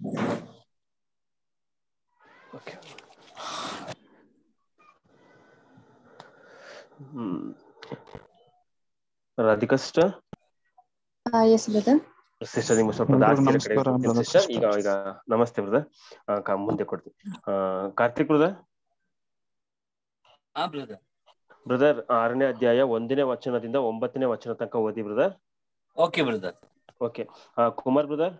Okay hmm Radhika sister yes brother sister ನಿಮ್ಗೆ ಸ್ವಲ್ಪ ಎಲ್ರಿಗೂ ಜಾಸ್ತಿ ನಮಸ್ಕಾರ brother ಸಿಸ್ಟರ್ ಈಗ sister. ಈಗ ನಮಸ್ತೆ ಬ್ರದರ್ ಮುಂದೆ ಕೊಡ್ತೀನಿ ಆ, ಕಾರ್ತಿಕ್ ಬ್ರದರ್ ಹಾ ಬ್ರದರ್ ಬ್ರದರ್ ಆರನೇ ಅಧ್ಯಾಯ ಒಂದನೇ ವಚನದಿಂದ ಒಂಬತ್ತನೇ ವಚನ ತನಕ ಓದಿ brother okay brother okay Kumar brother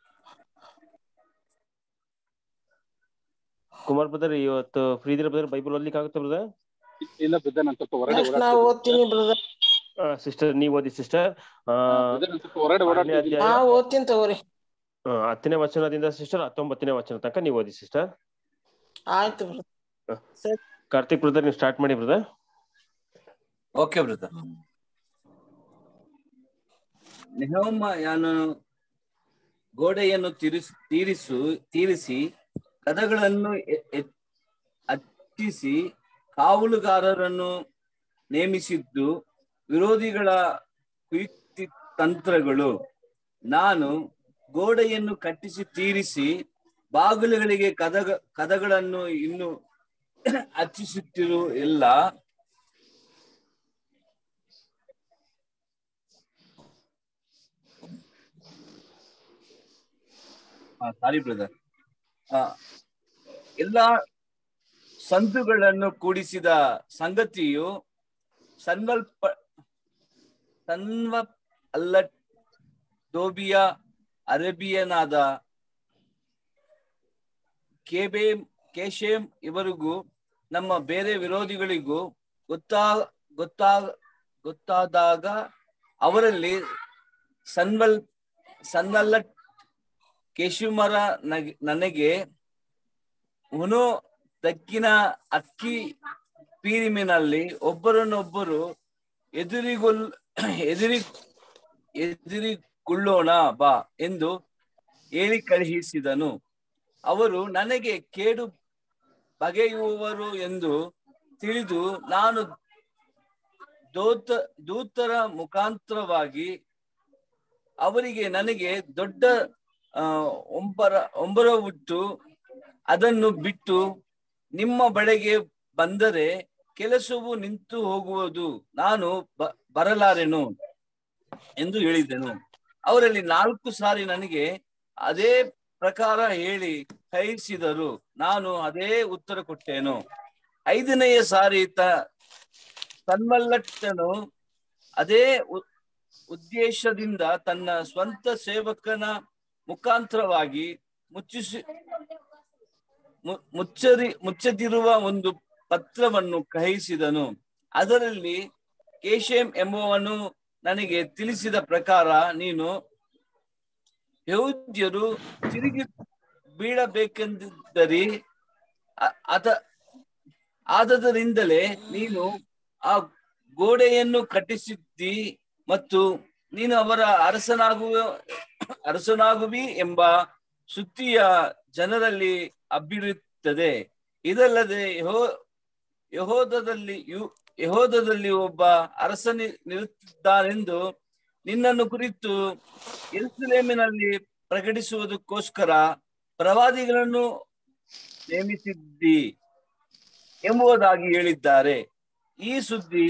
Kumar brother ಇವತ್ತು ಫ್ರೀ ಇದ್ರೆ ಬ್ರದರ್ ಬೈಬಲ್ ಓದ್ಲಿಕ್ಕೆ ಆಗುತ್ತೆ ಬ್ರದರ್ ಇಲ್ಲ ಬ್ರದರ್ ನಾನು ಸ್ವಲ್ಪ ಹೊರಗಡೆ ನಾ ಓದ್ತೀನಿ ಬ್ರದರ್ ಸಿಸ್ಟರ್ ನೀವ್ ಓದಿ ಸಿಸ್ಟರ್ ಬ್ರದರ್ ನಾನು ಸ್ವಲ್ಪ ಹೊರಗಡೆ ಆರನೇ ಓಡಾಡ್ತಿದ್ದೀನಿ ಹಾ ಅಧ್ಯಾಯ ಓದ್ತೀನಿ ತಗೋರಿ ಆ, ಹತ್ತನೇ ವಚನದಿಂದ ಸಿಸ್ಟರ್ ಹತ್ತೊಂಬತ್ತನೇ ವಚನ ತನಕ ನೀವು ಓದಿ ಸಿಸ್ಟರ್ ಆಯ್ತು ಬ್ರದರ್ ಕಾರ್ತಿಕ್ ಬ್ರದರ್ ನೀವು ಸ್ಟಾರ್ಟ್ ಮಾಡಿ ಬ್ರದರ್ ಓಕೆ ಬ್ರದರ್ ನೆಹೋಮಯನು ಗೋಡೆಯನ್ನು ತೀರಿಸ್ ತೀರಿಸು ತೀರಿಸಿ ಕದಗಳನ್ನು ಎ- ಎ- ಹಚ್ಚಿಸಿ ಕಾವಲುಗಾರರನ್ನು ನೇಮಿಸಿದ್ದು ವಿರೋಧಿಗಳ ಕುಯುಕ್ತಿ ತಂತ್ರಗಳು ನಾನು ಗೋಡೆಯನ್ನು ಕಟ್ಟಿಸಿ ತೀರಿಸಿ ಬಾಗಿಲುಗಳಿಗೆ ಕದಗ ಕದಗಳನ್ನು ಇನ್ನು ಹಚ್ಚಿಸುತ್ತಿರು ಎಲ್ಲ ಸಾರಿ ಬ್ರದರ್ ಎಲ್ಲ ಸಂದುಗಳನ್ನು ಕೂಡಿಸಿದ ಸಂಗತಿಯು ಸನ್ವಲ್ಪ ಸನ್ವ ಅಲ್ಲ ಟೋಬಿಯ ಅರೇಬಿಯನಾದ ಕೇಬೆ ಕೇಶೇಮ್ ಇವರಿಗೂ ನಮ್ಮ ಬೇರೆ ವಿರೋಧಿಗಳಿಗೂ ಗೊತ್ತಾ ಗೊತ್ತಾ ಗೊತ್ತಾದಾಗ ಅವರಲ್ಲಿ ಸನ್ವಲ್ ಸನ್ವಲ್ಲ ಕೇಶುಮರ ನಗ್- ನನಗೆ ಉನು ತಕ್ಕಿನ ಅಕ್ಕಿ ಪೀರಿಮಿನಲ್ಲಿ ಒಬ್ಬರನ್ನೊಬ್ಬರು ಎದುರಿಗೊಲ್ ಎದುರಿ ಎದುರಿಕೊಳ್ಳೋಣ ಬಾ ಎಂದು ಹೇಳಿ ಕಳುಹಿಸಿದನು ಅವರು ನನಗೆ ಕೇಡು ಬಗೆಯುವವರು ಎಂದು ತಿಳಿದು ನಾನು ದೂತ ದೂತರ ಮುಖಾಂತರವಾಗಿ ಅವರಿಗೆ ನನಗೆ ದೊಡ್ಡ ಆ, ಒಂಬರ ಒಂಬರವಿಟ್ಟು ಅದನ್ನು ಬಿಟ್ಟು ನಿಮ್ಮ ಬಳಿಗೆ ಬಂದರೆ ಕೆಲಸವು ನಿಂತು ಹೋಗುವುದು ನಾನು ಬ- ಬರಲಾರೆನು ಎಂದು ಹೇಳಿದೆನು ಅವರಲ್ಲಿ ನಾಲ್ಕು ಸಾರಿ ನನಗೆ ಅದೇ ಪ್ರಕಾರ ಹೇಳಿ ಕೈಸಿದರು ನಾನು ಅದೇ ಉತ್ತರ ಕೊಟ್ಟೇನು ಐದನೆಯ ಸಾರಿ ತ ತನ್ಮಲ್ಲಟ್ಟನು ಅದೇ ಉ- ಉದ್ದೇಶದಿಂದ ತನ್ನ ಸ್ವಂತ ಸೇವಕನ ಮುಖಾಂತರವಾಗಿ ಮುಚ್ಚಿಸಿ ಮು- ಮುಚ್ಚರಿ ಮುಚ್ಚದಿರುವ ಒಂದು ಪತ್ರವನ್ನು ಕಹಿಸಿದನು ಅದರಲ್ಲಿ ಕೇಶೇಮ್ ಎಂಬುವನು ನನಗೆ ತಿಳಿಸಿದ ಪ್ರಕಾರ ನೀನು ಯಹೂದ್ಯರು ತಿರುಗಿ ಬೀಳಬೇಕೆಂದಿದ್ದರಿ ಅ- ಅದ ಆದದರಿಂದಲೇ ನೀನು ಆ ಗೋಡೆಯನ್ನು ಕಟ್ಟಿಸಿದ್ದಿ ಮತ್ತು ನೀನು ಅವರ ಅರಸನಾಗುವ ಅರಸನಾಗುವಿ ಎಂಬ ಸುದ್ದಿಯ ಜನರಲ್ಲಿ ಹಬ್ಬಿರುತ್ತದೆ ಇದಲ್ಲದೆ ಯಹೋ ಯಹೋದದಲ್ಲಿ ಯು- ಯಹೋದದಲ್ಲಿ ಒಬ್ಬ ಅರಸನಿ ನಿರುತ್ತಿದ್ದಾನೆಂದು ನಿನ್ನನ್ನು ಕುರಿತು ಎರುಸಲೇಮಿನಲ್ಲಿ ಪ್ರಕಟಿಸುವುದಕ್ಕೋಸ್ಕರ ಪ್ರವಾದಿಗಳನ್ನು ನೇಮಿಸಿದ್ದಿ ಎಂಬುದಾಗಿ ಹೇಳಿದ್ದಾರೆ ಈ ಸುದ್ದಿ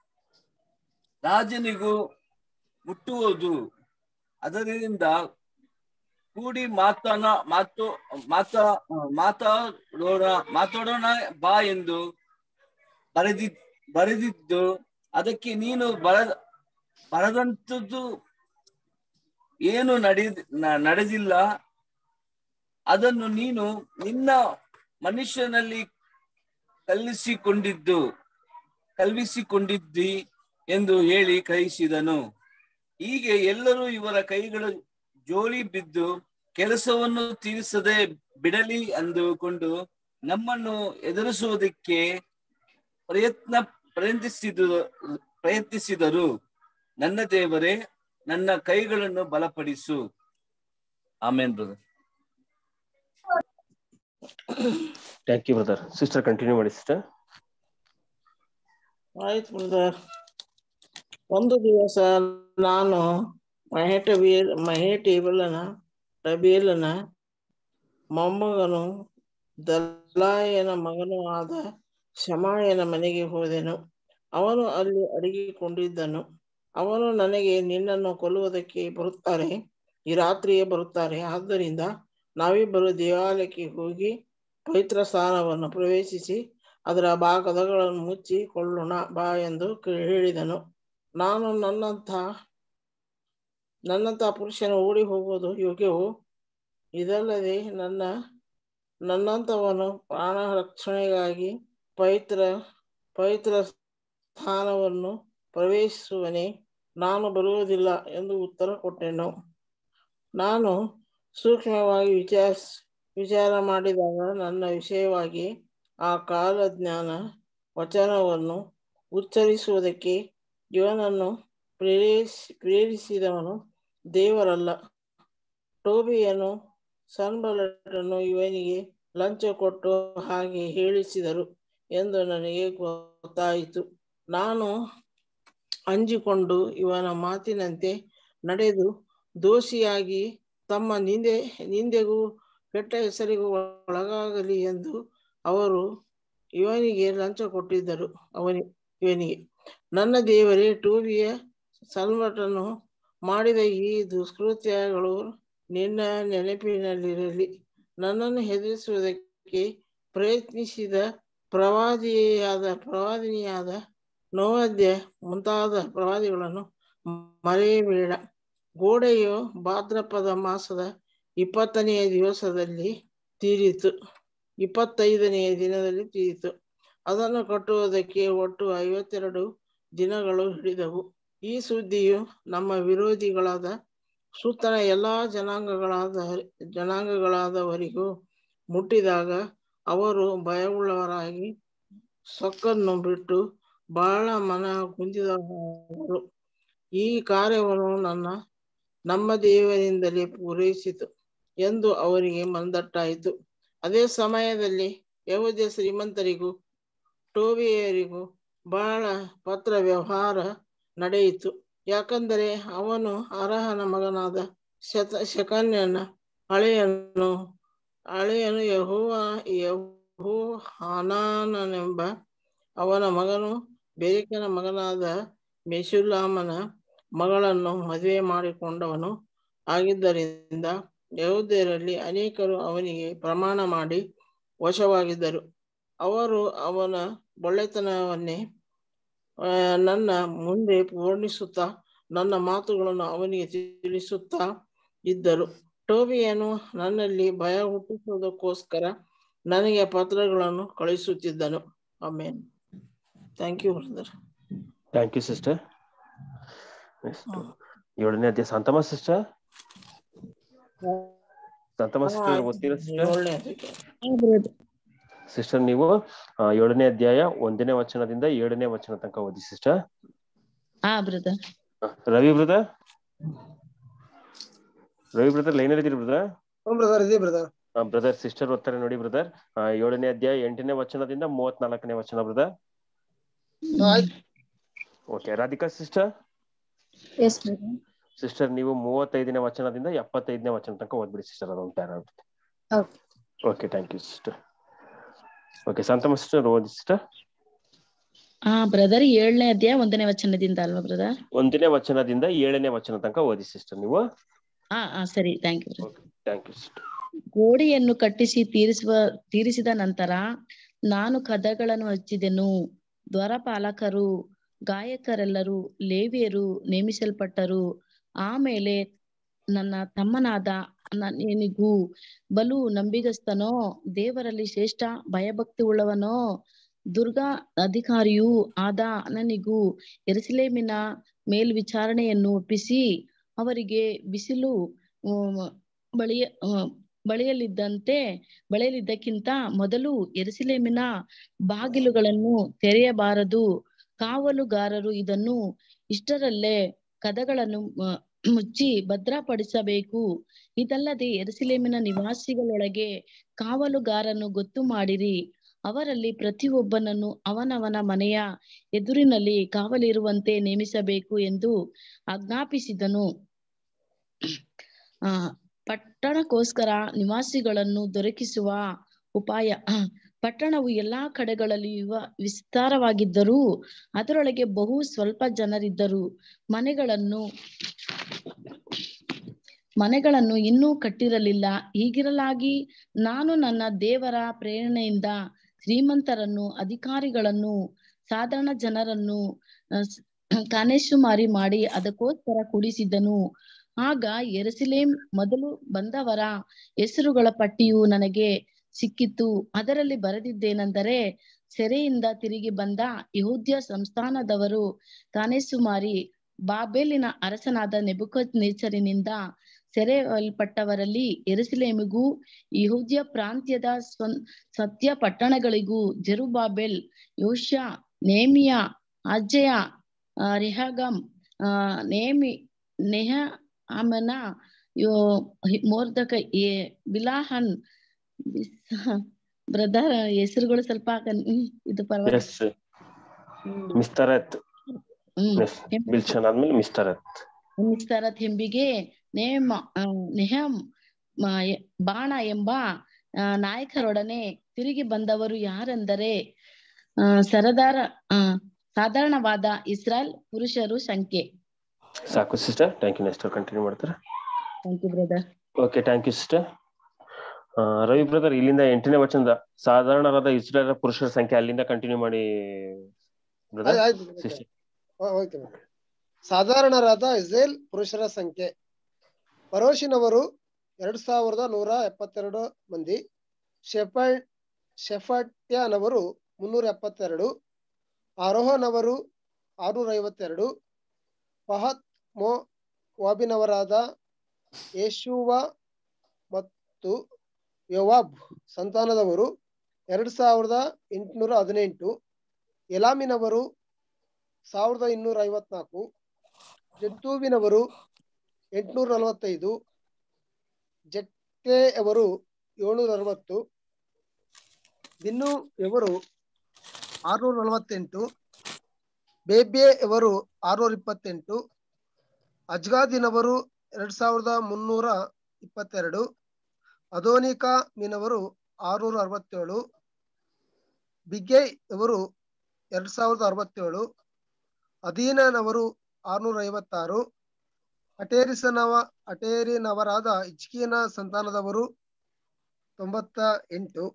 ರಾಜನಿಗೂ ಮುಟ್ಟುವುದು ಅದರಿಂದ ಕೂಡಿ ಮಾತನ ಮಾತು ಮಾತಾ ಮಾತಾಡೋಣ ಮಾತಾಡೋಣ ಬಾ ಎಂದು ಬರೆದಿ ಬರೆದಿದ್ದು ಅದಕ್ಕೆ ನೀನು ಬರ ಬರದಂಥದ್ದು ಏನು ನಡೆದ ನ- ನಡೆದಿಲ್ಲ ಅದನ್ನು ನೀನು ನಿನ್ನ ಮನುಷ್ಯನಲ್ಲಿ ಕಲಿಸಿಕೊಂಡಿದ್ದು ಕಲ್ವಿಸಿಕೊಂಡಿದ್ದಿ ಎಂದು ಹೇಳಿ ಕಳಿಸಿದನು ಹೀಗೆ ಎಲ್ಲರೂ ಇವರ ಕೈಗಳು ಜೋಳಿ ಬಿದ್ದು ಕೆಲಸವನ್ನು ತೀರಿಸದೆ ಬಿಡಲಿ ಅಂದುಕೊಂಡು ನಮ್ಮನ್ನು ಎದುರಿಸುವುದಕ್ಕೆ ಪ್ರಯತ್ನ ಪ್ರಯತ್ನಿಸಿದರು ಪ್ರಯತ್ನಿಸಿದರು ನನ್ನ ದೇವರೇ ನನ್ನ ಕೈಗಳನ್ನು ಬಲಪಡಿಸು amen brother thank you brother sister continue ಮಾಡಿ ಸಿಸ್ಟರ್ ಆಯ್ತು ಬ್ರದರ್ ಒಂದು ದಿವಸ ನಾನು ಮಹೇಟ ಬೀಲ್ ಮಹೇ ಟೇಬಲನ ಟಬೇಲನ ಮೊಮ್ಮಗನು ದಲಾಯನ ಮಗನೂ ಆದ ಶಮಾಯನ ಮನೆಗೆ ಹೋದೆನು ಅವನು ಅಲ್ಲಿ ಅಡಗಿಕೊಂಡಿದ್ದನು ಅವನು ನನಗೆ ನಿನ್ನನ್ನು ಕೊಲ್ಲುವುದಕ್ಕೆ ಬರುತ್ತಾರೆ ಈ ರಾತ್ರಿಯೇ ಬರುತ್ತಾರೆ ಆದ್ದರಿಂದ ನಾವಿಬ್ಬರು ದೇವಾಲಯಕ್ಕೆ ಹೋಗಿ ಪವಿತ್ರ ಸ್ಥಾನವನ್ನು ಪ್ರವೇಶಿಸಿ ಅದರ ಭಾಗದಗಳನ್ನು ಮುಚ್ಚಿ ಕೊಳ್ಳೋಣ ಬಾ ಎಂದು ಹೇಳಿದನು ನಾನು ನನ್ನಂಥ ನನ್ನಂಥ ಪುರುಷನು ಓಡಿ ಹೋಗುವುದು ಯೋಗ್ಯವು ಇದಲ್ಲದೆ ನನ್ನ ನನ್ನಂಥವನು ಪ್ರಾಣ ರಕ್ಷಣೆಗಾಗಿ ಪವಿತ್ರ ಪವಿತ್ರ ಸ್ಥಾನವನ್ನು ಪ್ರವೇಶಿಸುವನೇ ನಾನು ಬರುವುದಿಲ್ಲ ಎಂದು ಉತ್ತರ ಕೊಟ್ಟೆನು ನಾನು ಸೂಕ್ಷ್ಮವಾಗಿ ವಿಚಾರ ವಿಚಾರ ಮಾಡಿದಾಗ ನನ್ನ ವಿಷಯವಾಗಿ ಆ ಕಾಲಜ್ಞಾನ ವಚನವನ್ನು ಉಚ್ಚರಿಸುವುದಕ್ಕೆ ಇವನನ್ನು ಪ್ರೇರಿಸಿ ಪ್ರೇರಿಸಿದವನು ದೇವರಲ್ಲ ಟೋಬಿಯನು ಸನ್ಬಲಟನು ಇವನಿಗೆ ಲಂಚ ಕೊಟ್ಟು ಹಾಗೆ ಹೇಳಿಸಿದರು ಎಂದು ನನಗೆ ಗೊತ್ತಾಯಿತು ನಾನು ಅಂಜಿಕೊಂಡು ಇವನ ಮಾತಿನಂತೆ ನಡೆದು ದೋಷಿಯಾಗಿ ತಮ್ಮ ನಿಂದೆ ನಿಂದೆಗೂ ಕೆಟ್ಟ ಹೆಸರಿಗೂ ಒಳಗಾಗಲಿ ಎಂದು ಅವರು ಇವನಿಗೆ ಲಂಚ ಕೊಟ್ಟಿದ್ದರು ಅವನಿ ಇವನಿಗೆ ನನ್ನ ದೇವರೇ ಟೂಬಿಯ ಸನ್ಮಟನು ಮಾಡಿದ ಈ ದುಷ್ಕೃತ್ಯಗಳು ನಿನ್ನ ನೆನಪಿನಲ್ಲಿರಲಿ ನನ್ನನ್ನು ಹೆದರಿಸುವುದಕ್ಕೆ ಪ್ರಯತ್ನಿಸಿದ ಪ್ರವಾದಿಯಾದ ಪ್ರವಾದಿನಿಯಾದ ನೋವದ್ಯ ಮುಂತಾದ ಪ್ರವಾದಿಗಳನ್ನು ಮರೆಯಬೇಡ ಗೋಡೆಯು ಭಾದ್ರಪದ ಮಾಸದ ಇಪ್ಪತ್ತನೆಯ ದಿವಸದಲ್ಲಿ ತೀರಿತು ಇಪ್ಪತ್ತೈದನೆಯ ದಿನದಲ್ಲಿ ತೀರಿತು ಅದನ್ನು ಕಟ್ಟುವುದಕ್ಕೆ ಒಟ್ಟು ಐವತ್ತೆರಡು ದಿನಗಳು ಹಿಡಿದವು ಈ ಸುದ್ದಿಯು ನಮ್ಮ ವಿರೋಧಿಗಳಾದ ಸುತ್ತಣ ಎಲ್ಲಾ ಜನಾಂಗಗಳಾದ ಜನಾಂಗಗಳಾದವರಿಗೂ ಮುಟ್ಟಿದಾಗ ಅವರು ಭಯವುಳ್ಳವರಾಗಿ ಸೊಕ್ಕನ್ನು ಬಿಟ್ಟು ಬಹಳ ಮನ ಕುಂದಿದವರು ಈ ಕಾರ್ಯವನ್ನು ನನ್ನ ನಮ್ಮ ದೇವರಿಂದಲೇ ಪೂರೈಸಿತು ಎಂದು ಅವರಿಗೆ ಮಂದಟ್ಟಾಯಿತು ಅದೇ ಸಮಯದಲ್ಲಿ ಯಹೂದ್ಯ ಶ್ರೀಮಂತರಿಗೂ ಟೋಬಿಯರಿಗೂ ಬಹಳ ಪತ್ರ ವ್ಯವಹಾರ ನಡೆಯಿತು ಯಾಕಂದರೆ ಅವನು ಅರಹನ ಮಗನಾದ ಶತ ಶಕನ್ಯನ ಹಳೆಯನು ಹಳೆಯನು ಯಹೋವ ಯಹೋ ಹಾನಾನನೆಂಬ ಅವನ ಮಗನು ಬೆರಿಕನ ಮಗನಾದ ಮೆಶುಲಾಮನ ಮಗಳನ್ನು ಮದುವೆ ಮಾಡಿಕೊಂಡವನು ಆಗಿದ್ದರಿಂದ ಯಹೂದ್ಯರಲ್ಲಿ ಅನೇಕರು ಅವನಿಗೆ ಪ್ರಮಾಣ ಮಾಡಿ ವಶವಾಗಿದ್ದರು ಅವರು ಅವನ ಒಳ್ಳೆತನವನ್ನೇ ನನ್ನ ಮುಂದೆ ಪೂರ್ಣಿಸುತ್ತಾ ನನ್ನ ಮಾತುಗಳನ್ನು ಅವನಿಗೆ ತಿಳಿಸುತ್ತಾ ಇದ್ದರು ಟೋಬಿಯನು ನನ್ನಲ್ಲಿ ಭಯ ಹುಟ್ಟಿಸುವುದಕ್ಕೋಸ್ಕರ ನನಗೆ ಪತ್ರಗಳನ್ನು ಕಳಿಸುತ್ತಿದ್ದನು amen thank you brother thank you sister ಏಳನೇ ಅಧ್ಯಾಯ ಸಂತಮ ಸಿಸ್ಟರ್ ಸಂತಮ ಸಿಸ್ಟರ್ ಓದ್ತೀರಾ ಸಿಸ್ಟರ್ ಏಳನೇ ಸಿಸ್ಟರ್ ನೀವು ಆ, ಏಳನೇ ಅಧ್ಯಾಯ ಒಂದನೇ ವಚನದಿಂದ ಏಳನೇ ವಚನ ತನಕ ಓದಿ ಸಿಸ್ಟರ್ ಹಾ brother Ravi brother Ravi brother line ಇದ್ದೀರಿ ಬ್ರದರ್ ಬ್ರದರ್ ಇದೆ ಬ್ರದರ್ ಬ್ರದರ್ ಸಿಸ್ಟರ್ ಓದ್ತಾರೆ ನೋಡಿ ಬ್ರದರ್ ಏಳನೇ ಅಧ್ಯಾಯ ಎಂಟನೇ ವಚನದಿಂದ ಮೂವತ್ನಾಲ್ಕನೇ ವಚನ brother okay Radhika sister yes brother sister ನೀವು ಮೂವತ್ತೈದನೇ ವಚನದಿಂದ ಎಪ್ಪತ್ತೈದನೇ ವಚನ ತನಕ ಓದ್ಬಿಡಿ ಸಿಸ್ಟರ್ ಅದೊಂದು para okay okay thank you sister okay Santhama sister ಓದಿ ಸಿಸ್ಟರ್ ಹಾ ಬ್ರದರ್ ಏಳನೇ ಅಧ್ಯಾಯ ಒಂದನೇ ವಚನದಿಂದ ಅಲ್ವಾ ಬ್ರದರ್ ಒಂದನೇ ವಚನದಿಂದ ಏಳನೇ ವಚನ ತನಕ ಓದಿ ಸಿಸ್ಟರ್ ನೀವು ಹಾ ಹಾ ಸರಿ thank you thank you sister ಗೋಡೆಯನ್ನು ಕಟ್ಟಿಸಿ ತೀರಿಸುವ ತೀರಿಸಿದ ನಂತರ ನಾನು ಕದಗಳನ್ನು ಹಚ್ಚಿದೆನು ದ್ವಾರಪಾಲಕರು ಗಾಯಕರೆಲ್ಲರೂ ಲೇವಿಯರು ನೇಮಿಸಲ್ಪಟ್ಟರು ಆಮೇಲೆ ನನ್ನ ತಮ್ಮನಾದ ನನಗೂ ಬಲು ನಂಬಿಗಸ್ತನೋ ದೇವರಲ್ಲಿ ಶ್ರೇಷ್ಠ ಭಯಭಕ್ತಿ ಉಳ್ಳವನೋ ದುರ್ಗಾ ಅಧಿಕಾರಿಯೂ ಆದ ನನಗೂ ಎರುಸಲೇಮಿನ ಮೇಲ್ವಿಚಾರಣೆಯನ್ನು ಒಪ್ಪಿಸಿ ಅವರಿಗೆ ಬಿಸಿಲು ಉಮ್, ಬಳಿಯ ಆ, ಬಳಿಯಲಿದ್ದಂತೆ ಬಳೆಯಲಿದ್ದಕ್ಕಿಂತ ಮೊದಲು ಎರುಸಲೇಮಿನ ಬಾಗಿಲುಗಳನ್ನು ತೆರೆಯಬಾರದು ಕಾವಲುಗಾರರು ಇದನ್ನು ಇಷ್ಟರಲ್ಲೇ ಕದಗಳನ್ನು ಆ, ಮುಚ್ಚಿ ಭದ್ರಪಡಿಸಬೇಕು ಇದಲ್ಲದೆ ಎರುಸಲೇಮಿನ ನಿವಾಸಿಗಳೊಳಗೆ ಕಾವಲುಗಾರನು ಗೊತ್ತು ಮಾಡಿರಿ ಅವರಲ್ಲಿ ಪ್ರತಿಯೊಬ್ಬನನ್ನು ಅವನವನ ಮನೆಯ ಎದುರಿನಲ್ಲಿ ಕಾವಲಿರುವಂತೆ ನೇಮಿಸಬೇಕು ಎಂದು ಆಜ್ಞಾಪಿಸಿದನು ಆ ಪಟ್ಟಣಕ್ಕೋಸ್ಕರ ನಿವಾಸಿಗಳನ್ನು ದೊರಕಿಸುವ ಉಪಾಯ ಪಟ್ಟಣವು ಎಲ್ಲಾ ಕಡೆಗಳಲ್ಲಿ ಯುವ- ವಿಸ್ತಾರವಾಗಿದ್ದರೂ ಅದರೊಳಗೆ ಬಹು ಸ್ವಲ್ಪ ಜನರಿದ್ದರು ಮನೆಗಳನ್ನು ಮನೆಗಳನ್ನು ಇನ್ನೂ ಕಟ್ಟಿರಲಿಲ್ಲ ಹೀಗಿರಲಾಗಿ ನಾನು ನನ್ನ ದೇವರ ಪ್ರೇರಣೆಯಿಂದ ಶ್ರೀಮಂತರನ್ನು ಅಧಿಕಾರಿಗಳನ್ನು ಸಾಧಾರಣ ಜನರನ್ನು ಅಹ್, ಸ್- ಕಾನೇಶುಮಾರಿ ಮಾಡಿ ಅದಕ್ಕೋಸ್ಕರ ಕೂಡಿಸಿದ್ದನು ಆಗ ಎರುಸಲೇಮ್ ಮೊದಲು ಬಂದವರ ಹೆಸರುಗಳ ಪಟ್ಟಿಯು ನನಗೆ ಸಿಕ್ಕಿತು ಅದರಲ್ಲಿ ಬರೆದಿದ್ದೇನೆಂದರೆ ಸೆರೆಯಿಂದ ತಿರುಗಿ ಬಂದ ಯಹೂದ್ಯ ಸಂಸ್ಥಾನದವರು ಕಾನೇಸುಮಾರಿ ಬಾಬೆಲಿನ ಅರಸನಾದ ನೆಬುಕದ್ ನೇಚರಿನಿಂದ ಸೆರೆಯಲ್ಪಟ್ಟವರಲ್ಲಿ ಎರುಸಲೇಮಿಗೂ ಯಹೂದ್ಯ ಪ್ರಾಂತ್ಯದ ಸ್ವ- ಸತ್ಯ ಪಟ್ಟಣಗಳಿಗೂ ಜೆರುಬಾಬೆಲ್ ಯೋಷ್ಯ ನೇಮಿಯ ಅಜ್ಜಯ ಆ, ರೆಹಗಮ್ ಆ, ನೇಮಿ ನೆಹ ಆಮನ ಯೋ ಮೋರ್ದಕ ಎ ಬಿಲಾಹನ್ ಬ್ರದರ್ ಹೆಸರುಗಳು ಸ್ವಲ್ಪ ಕನ್- ಹ್ಮ್, ಇದು ಪರವಾಗಿಲ್ಲ ಎಸ್ ಮಿಸ್ತರತ್ ಹ್ಮ್ ಬಿಲ್ಚನ್ ಆದ್ಮೇಲೆ ಮಿಸ್ತರತ್ ನಿಸ್ತರತ್ ಎಂಬಿಗೆ ನೇಮ ಆ, ನೆಹಮ್ ಮ- ಎ- ಬಾಣ ಎಂಬ ಆ, ನಾಯಕರೊಡನೆ ತಿರುಗಿ ಬಂದವರು ಯಾರೆಂದರೆ ಆ, ಸರದಾರ ಆ, ಸಾಧಾರಣವಾದ ಇಸ್ರಾಯೇಲ್ ಪುರುಷರು ಸಂಖ್ಯೆ ಸಾಕು sister thank you next continue ಮಾಡ್ತಾರೆ thank you brother okay thank you sister Ravi brother ಇಲ್ಲಿಂದ ಎಂಟನೇ ವಚನದ ಸಾಧಾರಣರಾದ ಇಸ್ರೇಲ್ ಪುರುಷರ ಸಂಖ್ಯೆ ಅಲ್ಲಿಂದ ಕಂಟಿನ್ಯೂ ಮಾಡಿ ಬ್ರದರ್ ಆಯ್ತು brother. ಸಿಸ್ಟರ್ ಹಾ, ಹೋಯ್ತು brother. ಸಾಧಾರಣರಾದ ಇಸ್ರೇಲ್ ಪುರುಷರ ಸಂಖ್ಯೆ ಪರೋಶಿನವರು ಎರಡ್ ಸಾವಿರದ ನೂರ ಎಪ್ಪತ್ತೆರಡು ಮಂದಿ ಶೆಫ ಶೆಫಟ್ಯನವರು ಮುನ್ನೂರ ಎಪ್ಪತ್ತೆರಡು ಆರೋಹನವರು ಆರುನೂರ ಐವತ್ತೆರಡು ಫಹತ್ ಮೋ ವಾಬಿನವರಾದ ಯೇಶುವ ಮತ್ತು ಯೋವಾಬ್ ಸಂತಾನದವರು ಎರಡ್ ಸಾವಿರದ ಎಂಟುನೂರ ಹದಿನೆಂಟು ಎಲಾಮಿನವರು ಸಾವಿರದ ಇನ್ನೂರ ಐವತ್ನಾಲ್ಕು ಜಂತೂವಿನವರು ಎಂಟುನೂರ ನಲವತ್ತೈದು ಜಟ್ಟೆ ಅವರು ಏಳ್ನೂರ ಅರವತ್ತು ಬಿನ್ನು ಎವರು ಆರ್ನೂರ ನಲವತ್ತೆಂಟು ಬೇಬೆ ಎವರು ಆರ್ನೂರ ಇಪ್ಪತ್ತೆಂಟು ಅಜ್ಗಾದಿನವರು ಎರಡ್ ಸಾವಿರದ ಮುನ್ನೂರ ಇಪ್ಪತ್ತೆರಡು ಅದೋನಿಕಾ ಮೀನವರು ಆರ್ನೂರ ಅರವತ್ತೇಳು ಬಿಗ್ಗೆ ಅವರು ಎರಡ್ ಸಾವಿರದ ಅರವತ್ತೇಳು ಅಧೀನನವರು ಆರ್ನೂರ ಐವತ್ತಾರು ಅಟೇರಿಸನವ ಅಟೇರಿನವರಾದ ಇಚ್ಕಿಯನ ಸಂತಾನದವರು ತೊಂಬತ್ತ ಎಂಟು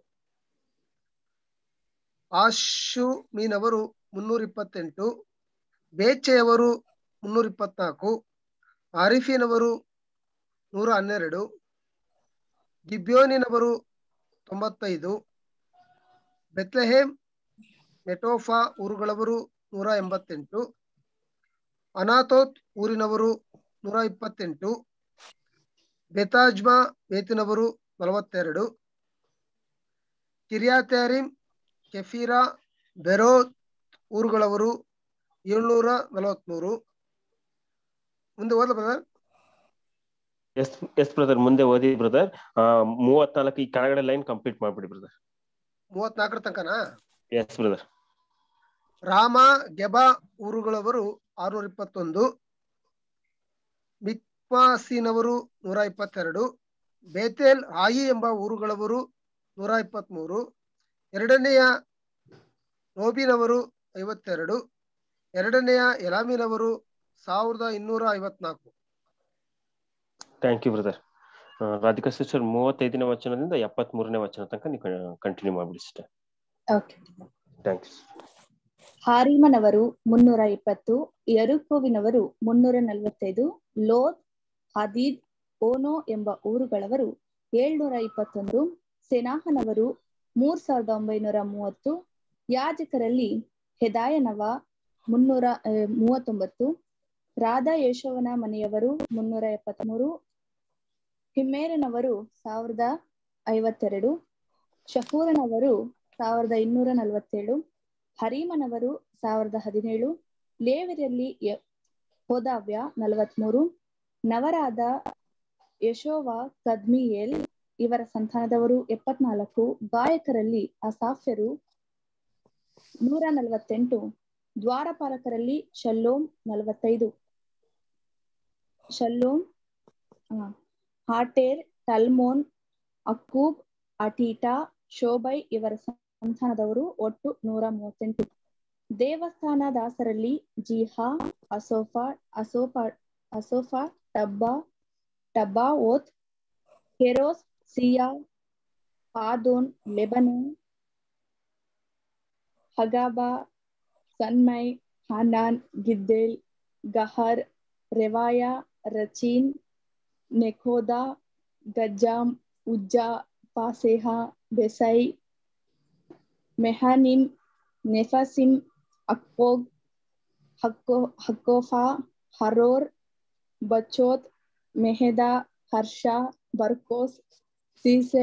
ಆಶು ಮೀನವರು ಮುನ್ನೂರ ಇಪ್ಪತ್ತೆಂಟು ಬೇಚೆಯವರು ಮುನ್ನೂರ ಇಪ್ಪತ್ನಾಲ್ಕು ಆರಿಫಿನವರು ನೂರ ಹನ್ನೆರಡು ಗಿಬ್ಯೋನಿನವರು ತೊಂಬತ್ತೈದು ಬೆತ್ಲೆಹೇಮ್ ನೆಟೋಫಾ ಊರುಗಳವರು ನೂರ ಎಂಬತ್ತೆಂಟು ಅನಾಥೋತ್ ಊರಿನವರು ನೂರ ಇಪ್ಪತ್ತೆಂಟು ಬೆತಾಜ್ಮಾ ಬೇತಿನವರು ನಲವತ್ತೆರಡು ಕಿರಿಯಾತ್ಯಾರಿಮ್ ಕೆಫೀರಾ ಬೆರೋತ್ ಊರುಗಳವರು ಏಳ್ನೂರ ನಲವತ್ಮೂರು ಮುಂದೆ ಓದ ಬ್ರದರ್ ಎಸ್ ಎಸ್ ಬ್ರದರ್ ಮುಂದೆ ಓದಿ ಬ್ರದರ್ ಮೂವತ್ನಾಲ್ಕು ಈ ಕೆಳಗಡೆ ಲೈನ್ ಕಂಪ್ಲೀಟ್ ಮಾಡ್ಬಿಡಿ ಬ್ರದರ್ ಮೂವತ್ನಾಲ್ಕರ ತನಕನಾ ಎಸ್ ಬ್ರದರ್ ರಾಮ ಗೆಬಾ ಊರುಗಳವರು ಆರುನೂರ ಇಪ್ಪತ್ತೊಂದು ಮಿಕ್ಮಾಸಿನವರು ನೂರ ಇಪ್ಪತ್ತೆರಡು ಬೇತೇಲ್ ಹಾಯಿ ಎಂಬ ಊರುಗಳವರು ನೂರ ಇಪ್ಪತ್ಮೂರು ಎರಡನೆಯ ನೋಬಿನವರು ಐವತ್ತೆರಡು ಎರಡನೆಯ ಎಲಾಮಿನವರು ಸಾವಿರದ ಇನ್ನೂರ ಐವತ್ನಾಲ್ಕು thank you brother Radhika sister ಮೂವತ್ತೈದನೇ ವಚನದಿಂದ ಎಪ್ಪತ್ತ್ ಮೂರನೇ ವಚನ ತನಕ ನೀವು ಕಂಟಿನ್ಯೂ ಮಾಡ್ಬಿಡಿ ಸಿಸ್ಟರ್ ಓಕೆ ಥ್ಯಾಂಕ್ಸ್ ಹಾರಿಮನವರು ಮುನ್ನೂರ ಇಪ್ಪತ್ತು ಯರುಕೋವಿನವರು ಮುನ್ನೂರ ನಲವತ್ತೈದು ಲೋತ್ ಹದೀದ್ ಓನೋ ಎಂಬ ಊರುಗಳವರು ಏಳ್ನೂರ ಇಪ್ಪತ್ತೊಂದು ಸೆನಾಹನವರು ಮೂರ್ ಸಾವಿರದ ಒಂಬೈನೂರ ಮೂವತ್ತು ಯಾಜಕರಲ್ಲಿ ಹೆದಾಯನವ ಮುನ್ನೂರ ಆ, ಮೂವತ್ತೊಂಬತ್ತು ರಾಧಾ ಯೇಶವನ ಮನೆಯವರು ಮುನ್ನೂರ ಎಪ್ಪತ್ಮೂರು ಹಿಮ್ಮೇರನವರು ಸಾವಿರದ ಐವತ್ತೆರಡು ಶಫೂರನವರು ಸಾವಿರದ ಇನ್ನೂರ ನಲವತ್ತೇಳು ಹರೀಮನವರು ಸಾವಿರದ ಹದಿನೇಳು ಲೇವಿರಲ್ಲಿ ಯ- ಹೋದಾವ್ಯ ನಲವತ್ಮೂರು ನವರಾದ ಯಶೋವ ಕದ್ಮಿಯೇಲ್ ಇವರ ಸಂತಾನದವರು ಎಪ್ಪತ್ನಾಲ್ಕು ಗಾಯಕರಲ್ಲಿ ಅಸಾಫ್ಯರು ನೂರ ನಲವತ್ತೆಂಟು ದ್ವಾರಪಾಲಕರಲ್ಲಿ ಶಲ್ಲೋಮ್ ನಲವತ್ತೈದು ಶಲ್ಲೋಮ್ ಆ, Ater Talmon Akkub Hatita Shobai ಇವರ ಸಂತಾನದವರು ಒಟ್ಟು ನೂರ ಮೂವತ್ತೆಂಟು ದೇವಸ್ಥಾನ ದಾಸರಲ್ಲಿ ಜಿಹಾ ಅಸೋಫಾ ಅಸೋಫಾ ಅಸೋಫಾ ಟಬ್ಬಾ ಟಬ್ಬಾ ಓತ್ ಕೆರೋಸ್ ಸಿಯಾ ಪಾದೋನ್ ಲೆಬನೋನ್ ಹಗಾಬಾ ಸನ್ಮೈ ಹನಾನ್ ಗಿದ್ದೇಲ್ ಗಹರ್ ರೆವಾಯ ರಚೀನ್ ನೆಖೋದಾ ಗಜ್ಜಾಮ್ ಉಜ್ಜಾ ಪಾಸೇಹ ಬೆಸೈ ಮೆಹಾನಿಮ್ ನೆಫಸಿಮ್ ಅಕ್ಕೋಗ್ ಹಕ್ಕೋ ಹಕ್ಕೋಫಾ ಹರೋರ್ ಬಚೋತ್ ಮೆಹೆದಾ ಹರ್ಷ ಬರ್ಕೋಸ್ ಸೀಸೆ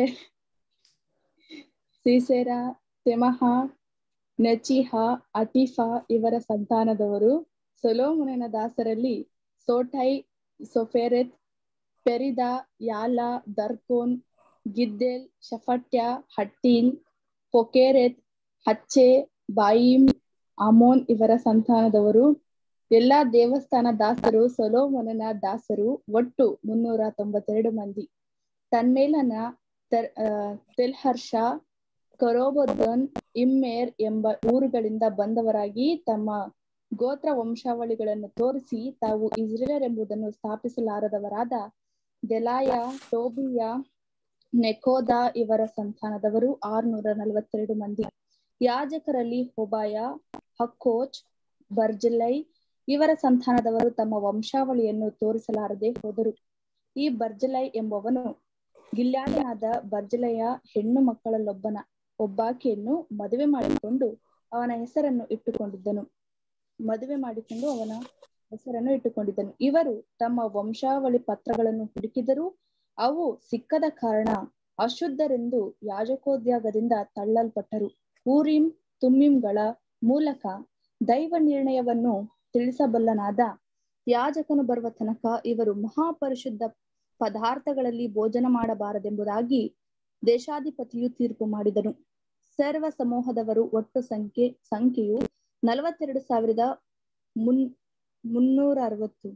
ಸೀಸೆರಾ ತೆಮಹ ನಚಿಹ ಅಟಿಫಾ ಇವರ ಸಂತಾನದವರು ಸೊಲೋಮುನನ ದಾಸರಲ್ಲಿ ಸೋಟೈ ಸೊಫೆರೆತ್ ಪೆರಿದಾ ಯಾಲ ದರ್ಕೋನ್ ಗಿದ್ದೆಲ್ ಶಫಟ್ಯ ಹಟ್ಟೀಲ್ ಪೊಕೇರೆತ್ ಹಚ್ಚೆ ಬಾಯಿಮ್ ಅಮೋನ್ ಇವರ ಸಂತಾನದವರು ಎಲ್ಲಾ ದೇವಸ್ಥಾನ ದಾಸರು ಸೊಲೋಮೊನನ ದಾಸರು ಒಟ್ಟು ಮುನ್ನೂರ ತೊಂಬತ್ತೆರಡು ಮಂದಿ ತನ್ಮೇಲನ ತೆಲ್ಹರ್ಷ ಕರೋಬೊದ್ದನ್ ಇಮ್ಮೇರ್ ಎಂಬ ಊರುಗಳಿಂದ ಬಂದವರಾಗಿ ತಮ್ಮ ಗೋತ್ರ ವಂಶಾವಳಿಗಳನ್ನು ತೋರಿಸಿ ತಾವು ಇಸ್ರೇಲರ್ ಎಂಬುದನ್ನು ಸ್ಥಾಪಿಸಲಾರದವರಾದ ದೆಲಾಯ ಟೋಬಿಯ ನೆಕೋದ ಇವರ ಸಂತಾನದವರು ಆರ್ನೂರ ನಲವತ್ತೆರಡು ಮಂದಿ ಯಾಜಕರಲ್ಲಿ ಹೊಬಾಯ ಹಕ್ಕೋಚ್ ಬರ್ಜಲೈ ಇವರ ಸಂತಾನದವರು ತಮ್ಮ ವಂಶಾವಳಿಯನ್ನು ತೋರಿಸಲಾರದೆ ಹೋದರು ಈ ಬರ್ಜಲೈ ಎಂಬವನು ಗಿಲ್ಯಾದನಾದ ಬರ್ಜಲಯ ಹೆಣ್ಣು ಮಕ್ಕಳಲ್ಲೊಬ್ಬನ ಒಬ್ಬಾಕೆಯನ್ನು ಮದುವೆ ಮಾಡಿಕೊಂಡು ಅವನ ಹೆಸರನ್ನು ಇಟ್ಟುಕೊಂಡಿದ್ದನು ಮದುವೆ ಮಾಡಿಕೊಂಡು ಅವನ ಹೆಸರನ್ನು ಇಟ್ಟುಕೊಂಡಿದ್ದನು ಇವರು ತಮ್ಮ ವಂಶಾವಳಿ ಪತ್ರಗಳನ್ನು ಹುಡುಕಿದರೂ ಅವು ಸಿಕ್ಕದ ಕಾರಣ ಅಶುದ್ಧರೆಂದು ಯಾಜಕೋದ್ಯೋಗದಿಂದ ತಳ್ಳಲ್ಪಟ್ಟರು ಊರಿಂ ತುಮ್ಮಿಂಗಳ ಮೂಲಕ ದೈವ ನಿರ್ಣಯವನ್ನು ತಿಳಿಸಬಲ್ಲನಾದ ಯಾಜಕನು ಬರುವ ತನಕ ಇವರು ಮಹಾಪರಿಶುದ್ಧ ಪದಾರ್ಥಗಳಲ್ಲಿ ಭೋಜನ ಮಾಡಬಾರದೆಂಬುದಾಗಿ ದೇಶಾಧಿಪತಿಯು ತೀರ್ಪು ಮಾಡಿದನು ಸರ್ವ ಸಮೂಹದವರು ಒಟ್ಟು ಸಂಖ್ಯೆ ಸಂಖ್ಯೆಯು ನಲವತ್ತೆರಡು ಸಾವಿರದ ಮುನ್ ಮುನ್ನೂರ ಅರವತ್ತು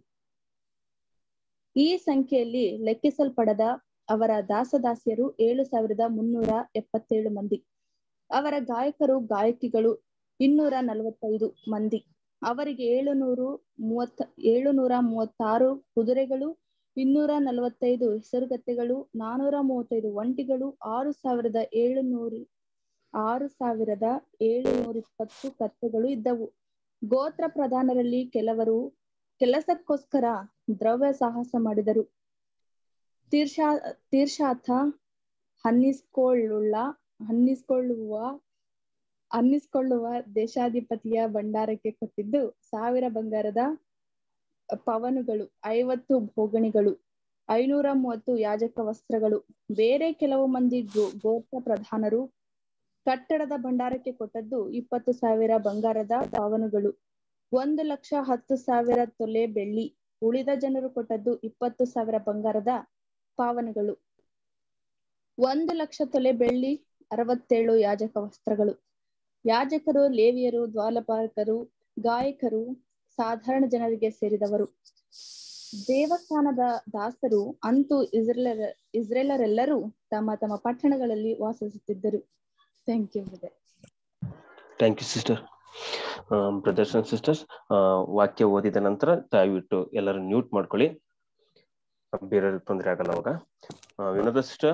ಈ ಸಂಖ್ಯೆಯಲ್ಲಿ ಲೆಕ್ಕಿಸಲ್ಪಡದ ಅವರ ದಾಸದಾಸಿಯರು ಏಳು ಸಾವಿರದ ಮುನ್ನೂರ ಎಪ್ಪತ್ತೇಳು ಮಂದಿ ಅವರ ಗಾಯಕರು ಗಾಯಕಿಗಳು ಇನ್ನೂರ ನಲವತ್ತೈದು ಮಂದಿ ಅವರಿಗೆ ಏಳುನೂರು ಮೂವತ್ತ ಏಳುನೂರ ಮೂವತ್ತಾರು ಕುದುರೆಗಳು ಇನ್ನೂರ ನಲವತ್ತೈದು ಹೆಸರುಗತ್ತೆಗಳು ನಾನೂರ ಮೂವತ್ತೈದು ಒಂಟಿಗಳು ಆರು ಸಾವಿರದ ಏಳುನೂರು ಆರು ಸಾವಿರದ ಏಳುನೂರ ಇಪ್ಪತ್ತು ಕತ್ತೆಗಳು ಇದ್ದವು ಗೋತ್ರ ಪ್ರಧಾನರಲ್ಲಿ ಕೆಲವರು ಕೆಲಸಕ್ಕೋಸ್ಕರ ದ್ರವ್ಯ ಸಾಹಸ ಮಾಡಿದರು ತೀರ್ಷಾ ತೀರ್ಷಾಥ ಹನ್ನಿಸ್ಕೊಳ್ಳುಳ್ಳ ಹನ್ನಿಸ್ಕೊಳ್ಳುವ ಅನ್ನಿಸ್ಕೊಳ್ಳುವ ದೇಶಾಧಿಪತಿಯ ಭಂಡಾರಕ್ಕೆ ಕೊಟ್ಟಿದ್ದು ಸಾವಿರ ಬಂಗಾರದ ಪವನುಗಳು ಐವತ್ತು ಭೋಗಣಿಗಳು ಐನೂರ ಮೂವತ್ತು ಯಾಜಕ ವಸ್ತ್ರಗಳು ಬೇರೆ ಕೆಲವು ಮಂದಿ ಗೋ ಗೋತ್ರ ಪ್ರಧಾನರು ಕಟ್ಟಡದ ಭಂಡಾರಕ್ಕೆ ಕೊಟ್ಟದ್ದು ಇಪ್ಪತ್ತು ಸಾವಿರ ಬಂಗಾರದ ಪವನುಗಳು ಒಂದು ಲಕ್ಷ ಹತ್ತು ಸಾವಿರ ತೊಲೆ ಬೆಳ್ಳಿ ಉಳಿದ ಜನರು ಕೊಟ್ಟದ್ದು ಇಪ್ಪತ್ತು ಸಾವಿರ ಬಂಗಾರದ ಪಾವನಗಳು ಒಂದು ಲಕ್ಷ ತೊಲೆ ಬೆಳ್ಳಿ ಅರವತ್ತೇಳು ಯಾಜಕ ವಸ್ತ್ರಗಳು ಯಾಜಕರು ಲೇವಿಯರು ದ್ವಾಲಪಾಲಕರು ಗಾಯಕರು ಸಾಧಾರಣ ಜನರಿಗೆ ಸೇರಿದವರು ದೇವಸ್ಥಾನದ ದಾಸರು ಅಂತೂ ಇಸ್ರೇಲರ ಇಸ್ರೇಲರೆಲ್ಲರೂ ತಮ್ಮ ತಮ್ಮ ಪಟ್ಟಣಗಳಲ್ಲಿ ವಾಸಿಸುತ್ತಿದ್ದರು thank you brother thank you sister brothers and sisters ವಾಕ್ಯ ಓದಿದ ನಂತರ ದಯವಿಟ್ಟು ಎಲ್ಲರೂ ನ್ಯೂಟ್ ಮಾಡ್ಕೊಳ್ಳಿ ಬೇರೆಯವ್ರಿಗೆ ತೊಂದರೆ ಆಗಲ್ಲ ಅವಾಗ ಆ, Vinoda sister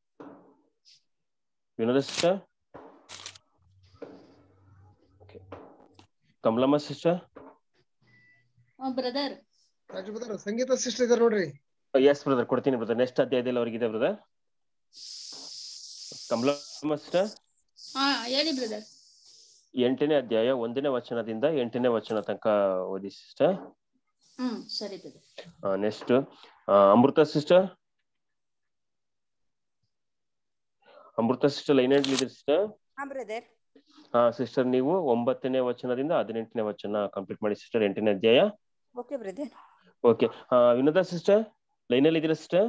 Vinoda sister Kamalamma sister brother Raju brother, Sangeetha sister ಇದಾರೆ ನೋಡ್ರಿ ಎಸ್ ಬ್ರದರ್ ಕೊಡ್ತೀನಿ ಬ್ರದರ್ ನೆಕ್ಸ್ಟ್ ಅಧ್ಯಾಯದಲ್ಲಿ ಅವ್ರಿಗಿದೆ ಬ್ರದರ್ ಕಮಲಮ್ಮ ಸಿಸ್ಟರ್ ಹಾ ಹೇಳಿ ಬ್ರದರ್ ಎಂಟನೇ ಅಧ್ಯಾಯ ಒಂದನೇ ವಚನದಿಂದ ಎಂಟನೇ ವಚನ ತನಕ ಓದಿ ಸಿಸ್ಟರ್ ಹ್ಮ್ ಸರಿ brother next Amrutha sister Amrutha sister line ಇದೆ ಸಿಸ್ಟರ್ ಹಾ ಬ್ರದರ್ ಹಾ ಸಿಸ್ಟರ್ ನೀವು ಒಂಬತ್ತನೇ ವಚನದಿಂದ ಹದಿನೆಂಟನೇ ವಚನ ಕಂಪ್ಲೀಟ್ ಮಾಡಿ ಸಿಸ್ಟರ್ ಎಂಟನೇ ಅಧ್ಯಾಯ okay brother okay Vinoda sister ಲೈನಲ್ಲಿ ಇದ್ದೀರಾ ಸಿಸ್ಟರ್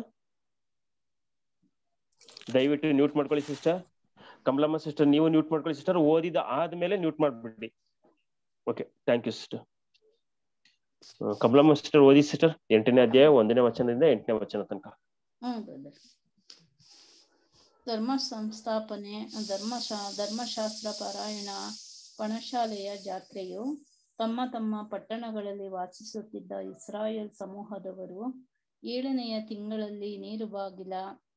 ದಯವಿಟ್ಟು ನ್ಯೂಟ್ ಮಾಡ್ಕೊಳ್ಳಿ ಸಿಸ್ಟರ್ ಕಮಲಮ್ಮ ಸಿಸ್ಟರ್ ನೀವು ನ್ಯೂಟ್ ಮಾಡ್ಕೊಳ್ಳಿ ಸಿಸ್ಟರ್ ಓದಿದ ಆದ್ಮೇಲೆ ನ್ಯೂಟ್ ಮಾಡ್ಬಿಡಿ okay thank you sister Kamalamma sister ಓದಿ ಸಿಸ್ಟರ್ ಎಂಟನೇ ಅಧ್ಯಾಯ ಒಂದನೇ ವಚನದಿಂದ ಎಂಟನೇ ವಚನ ತನಕ ಹ್ಮ್ ಬ್ರದರ್ ಧರ್ಮ ಸಂಸ್ಥಾಪನೆ ಧರ್ಮಶಾ ಧರ್ಮಶಾಸ್ತ್ರ ಪಾರಾಯಣ ಪಣಶಾಲೆಯ ಜಾತ್ರೆಯು ತಮ್ಮ ತಮ್ಮ ಪಟ್ಟಣಗಳಲ್ಲಿ ವಾಸಿಸುತ್ತಿದ್ದ ಇಸ್ರಾಯೇಲ್ ಸಮೂಹದವರು ಏಳನೆಯ ತಿಂಗಳಲ್ಲಿ ನೀರು ಬಾಗಿಲ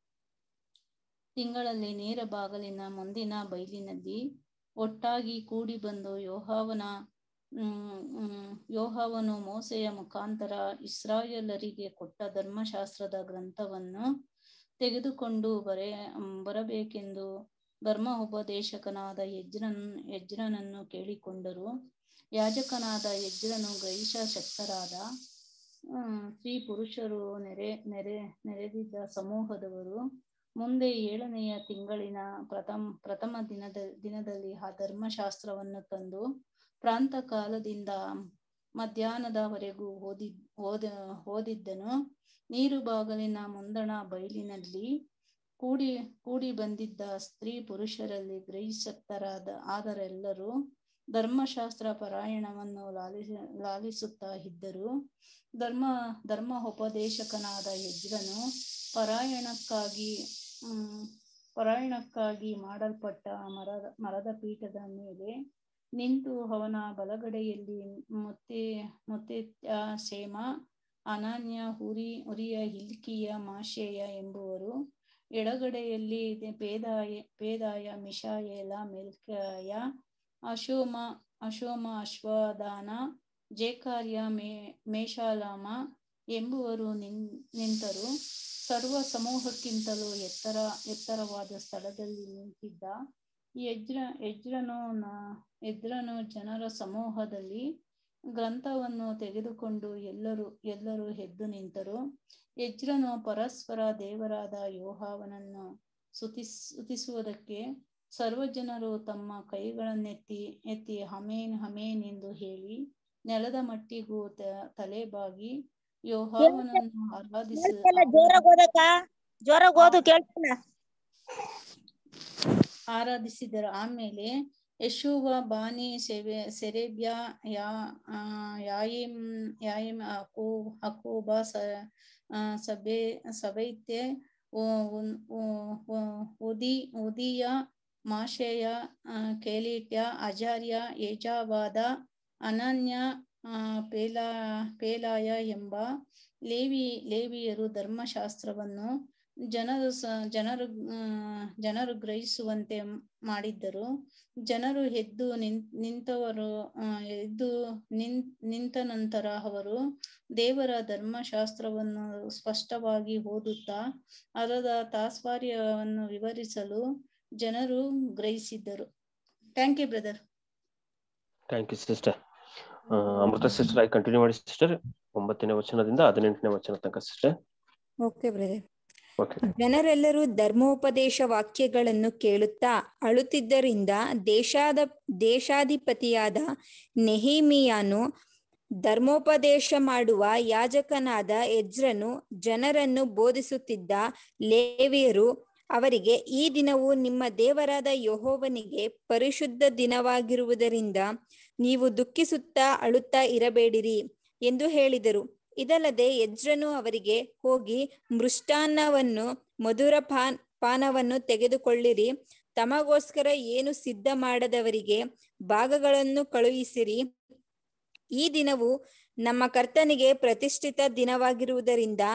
ತಿಂಗಳಲ್ಲಿ ನೇರ ಬಾಗಲಿನ ಮುಂದಿನ ಬೈಲಿನಲ್ಲಿ ಒಟ್ಟಾಗಿ ಕೂಡಿ ಬಂದು ಯೋಹಾವನ ಹ್ಮ್ ಹ್ಮ್ ಯೋಹಾವನು ಮೋಸೆಯ ಮುಖಾಂತರ ಇಸ್ರಾಯೇಲರಿಗೆ ಕೊಟ್ಟ ಧರ್ಮಶಾಸ್ತ್ರದ ಗ್ರಂಥವನ್ನು ತೆಗೆದುಕೊಂಡು ಬರೆ ಬರಬೇಕೆಂದು ಧರ್ಮ ಉಪದೇಶಕನಾದ ಯಜ್ರನ್ ಯಜ್ರನನ್ನು ಕೇಳಿಕೊಂಡರು ಯಾಜಕನಾದ ಯಜ್ರನು ಗ್ರಹಿಸ ಶಕ್ತರಾದ ಸ್ತ್ರೀ ಪುರುಷರು ನೆರೆ ನೆರೆ ನೆರೆದಿದ್ದ ಸಮೂಹದವರು ಮುಂದೆ ಏಳನೆಯ ತಿಂಗಳಿನ ಪ್ರಥಮ ಪ್ರಥಮ ದಿನದ ದಿನದಲ್ಲಿ ಆ ಧರ್ಮಶಾಸ್ತ್ರವನ್ನು ತಂದು ಪ್ರಾಂತ ಕಾಲದಿಂದ ಮಧ್ಯಾಹ್ನದವರೆಗೂ ಓದಿ ಓದ ಓದಿದ್ದನು ನೀರು ಬಾಗಲಿನ ಮುಂದಣ ಬಯಲಿನಲ್ಲಿ ಕೂಡಿ ಕೂಡಿ ಬಂದಿದ್ದ ಸ್ತ್ರೀ ಪುರುಷರಲ್ಲಿ ಗ್ರಹಿಸಕ್ತರಾದ ಆದರೆಲ್ಲರೂ ಧರ್ಮಶಾಸ್ತ್ರ ಪಾರಾಯಣವನ್ನು ಲಾಲಿಸ ಲಾಲಿಸುತ್ತಾ ಇದ್ದರು ಧರ್ಮ ಧರ್ಮ ಉಪದೇಶಕನಾದ ಯಜ್ರನು ಪಾರಾಯಣಕ್ಕಾಗಿ ಹ್ಮ್ ಪಾರಾಯಣಕ್ಕಾಗಿ ಮಾಡಲ್ಪಟ್ಟ ಮರದ ಮರದ ಪೀಠದ ಮೇಲೆ ನಿಂತು ಅವನ ಬಲಗಡೆಯಲ್ಲಿ ಮುತ್ತೆ ಮುತ್ತೆತ್ಯ ಸೇಮ ಅನನ್ಯ ಹುರಿ ಉರಿಯ ಹಿಲ್ಕಿಯ ಮಾಶೇಯ ಎಂಬುವರು ಎಡಗಡೆಯಲ್ಲಿ ಪೇದಾಯ ಪೇದಾಯ ಮಿಶಾಯೇಲ ಮೆಲ್ಕಾಯ ಅಶೋಮ ಅಶೋಮ ಅಶ್ವದಾನ ಜೇಕಾರ್ಯ ಮೇ ಮೇಷಾಲಾಮ ಎಂಬುವರು ನಿನ್ ನಿಂತರು ಸರ್ವ ಸಮೂಹಕ್ಕಿಂತಲೂ ಎತ್ತರ ಎತ್ತರವಾದ ಸ್ಥಳದಲ್ಲಿ ನಿಂತಿದ್ದ ಯಜ್ರ ಯಜ್ರನು ಯಜ್ರನು ಜನರ ಸಮೂಹದಲ್ಲಿ ಗ್ರಂಥವನ್ನು ತೆಗೆದುಕೊಂಡು ಎಲ್ಲರೂ ಎಲ್ಲರೂ ಎದ್ದು ನಿಂತರು ಯಜ್ರನು ಪರಸ್ಪರ ದೇವರಾದ ಯೋಹಾವನನ್ನು ಸುತಿಸ್ ಸುತಿಸುವುದಕ್ಕೆ ಸರ್ವಜನರು ತಮ್ಮ ಕೈಗಳನ್ನೆತ್ತಿ ಎತ್ತಿ ಹಮೇನ್ ಹಮೇನ್ ಎಂದು ಹೇಳಿ ನೆಲದ ಮಟ್ಟಿಗೂ ತಲೆಬಾಗಿ ಯೋಹಾವನನ್ನು ಆರಾಧಿಸ ಜೋರಾಗಿ ಓದಕ್ಕ ಜೋರಾಗಿ ಓದು ಕೇಳ್ತಿಲ್ಲ ಆರಾಧಿಸಿದರು ಆಮೇಲೆ ಯಶುವ ಬಾನಿ ಸೆವೆ ಸೆರೆಬ್ಯ ಯಾ ಯಾಯಿಮ್ ಯಾಯಿಮ್ ಅಕೂ ಅಕೂಬ ಸ ಸಬೆ ಸಬೈತ್ಯ ಉದಿ ಉದಿಯ ಮಾಶೇಯ ಕೇಲಿಟ್ಯ ಅಜಾರ್ಯ ಯಜಾವಾದ ಅನನ್ಯ ಪೇಲಾ ಪೇಲಾಯ ಎಂಬ ಲೇವಿ ಲೇವಿಯರು ಧರ್ಮಶಾಸ್ತ್ರವನ್ನು ಜನರು ಸ ಜನರು ಜನರು ಗ್ರಹಿಸುವಂತೆ ಮಾಡಿದ್ದರು ಜನರು ಎದ್ದು ನಿನ್ ನಿಂತವರು ಎದ್ದು ನಿನ್ ನಿಂತ ನಂತರ ಅವರು ದೇವರ ಧರ್ಮಶಾಸ್ತ್ರವನ್ನು ಸ್ಪಷ್ಟವಾಗಿ ಓದುತ್ತಾ ಅದರ ತಾತ್ಪರ್ಯವನ್ನು ವಿವರಿಸಲು ಜನರು ಗ್ರಹಿಸಿದ್ದರು thank you brother thank you sister Amrutha sister ಆಗಿ ಕಂಟಿನ್ಯೂ ಮಾಡಿ ಸಿಸ್ಟರ್ ಒಂಬತ್ತನೇ ವಚನದಿಂದ ಹದಿನೆಂಟನೇ ವಚನ ತನಕ ಸಿಸ್ಟರ್ ಓಕೆ ಬ್ರದರ್ ಓಕೆ ಜನರೆಲ್ಲರೂ ಧರ್ಮೋಪದೇಶ ವಾಕ್ಯಗಳನ್ನು ಕೇಳುತ್ತಾ ಅಳುತ್ತಿದ್ದರಿಂದ ದೇಶಾದ ದೇಶಾಧಿಪತಿಯಾದ ನೆಹಿಮಿಯಾನು ಧರ್ಮೋಪದೇಶ ಮಾಡುವ ಯಾಜಕನಾದ ಎಜ್ರನು ಜನರನ್ನು ಬೋಧಿಸುತ್ತಿದ್ದ ಲೇವಿಯರು ಅವರಿಗೆ ಈ ದಿನವು ನಿಮ್ಮ ದೇವರಾದ ಯಹೋವನಿಗೆ ಪರಿಶುದ್ಧ ದಿನವಾಗಿರುವುದರಿಂದ ನೀವು ದುಃಖಿಸುತ್ತಾ ಅಳುತ್ತಾ ಇರಬೇಡಿರಿ ಎಂದು ಹೇಳಿದರು ಇದಲ್ಲದೆ ಎಜ್ರನು ಅವರಿಗೆ ಹೋಗಿ ಮೃಷ್ಟಾನ್ನವನ್ನು ಮಧುರ ಪಾನ್ ಪಾನವನ್ನು ತೆಗೆದುಕೊಳ್ಳಿರಿ ತಮಗೋಸ್ಕರ ಏನು ಸಿದ್ಧ ಮಾಡದವರಿಗೆ ಭಾಗಗಳನ್ನು ಕಳುಹಿಸಿರಿ ಈ ದಿನವು ನಮ್ಮ ಕರ್ತನಿಗೆ ಪ್ರತಿಷ್ಠಿತ ದಿನವಾಗಿರುವುದರಿಂದ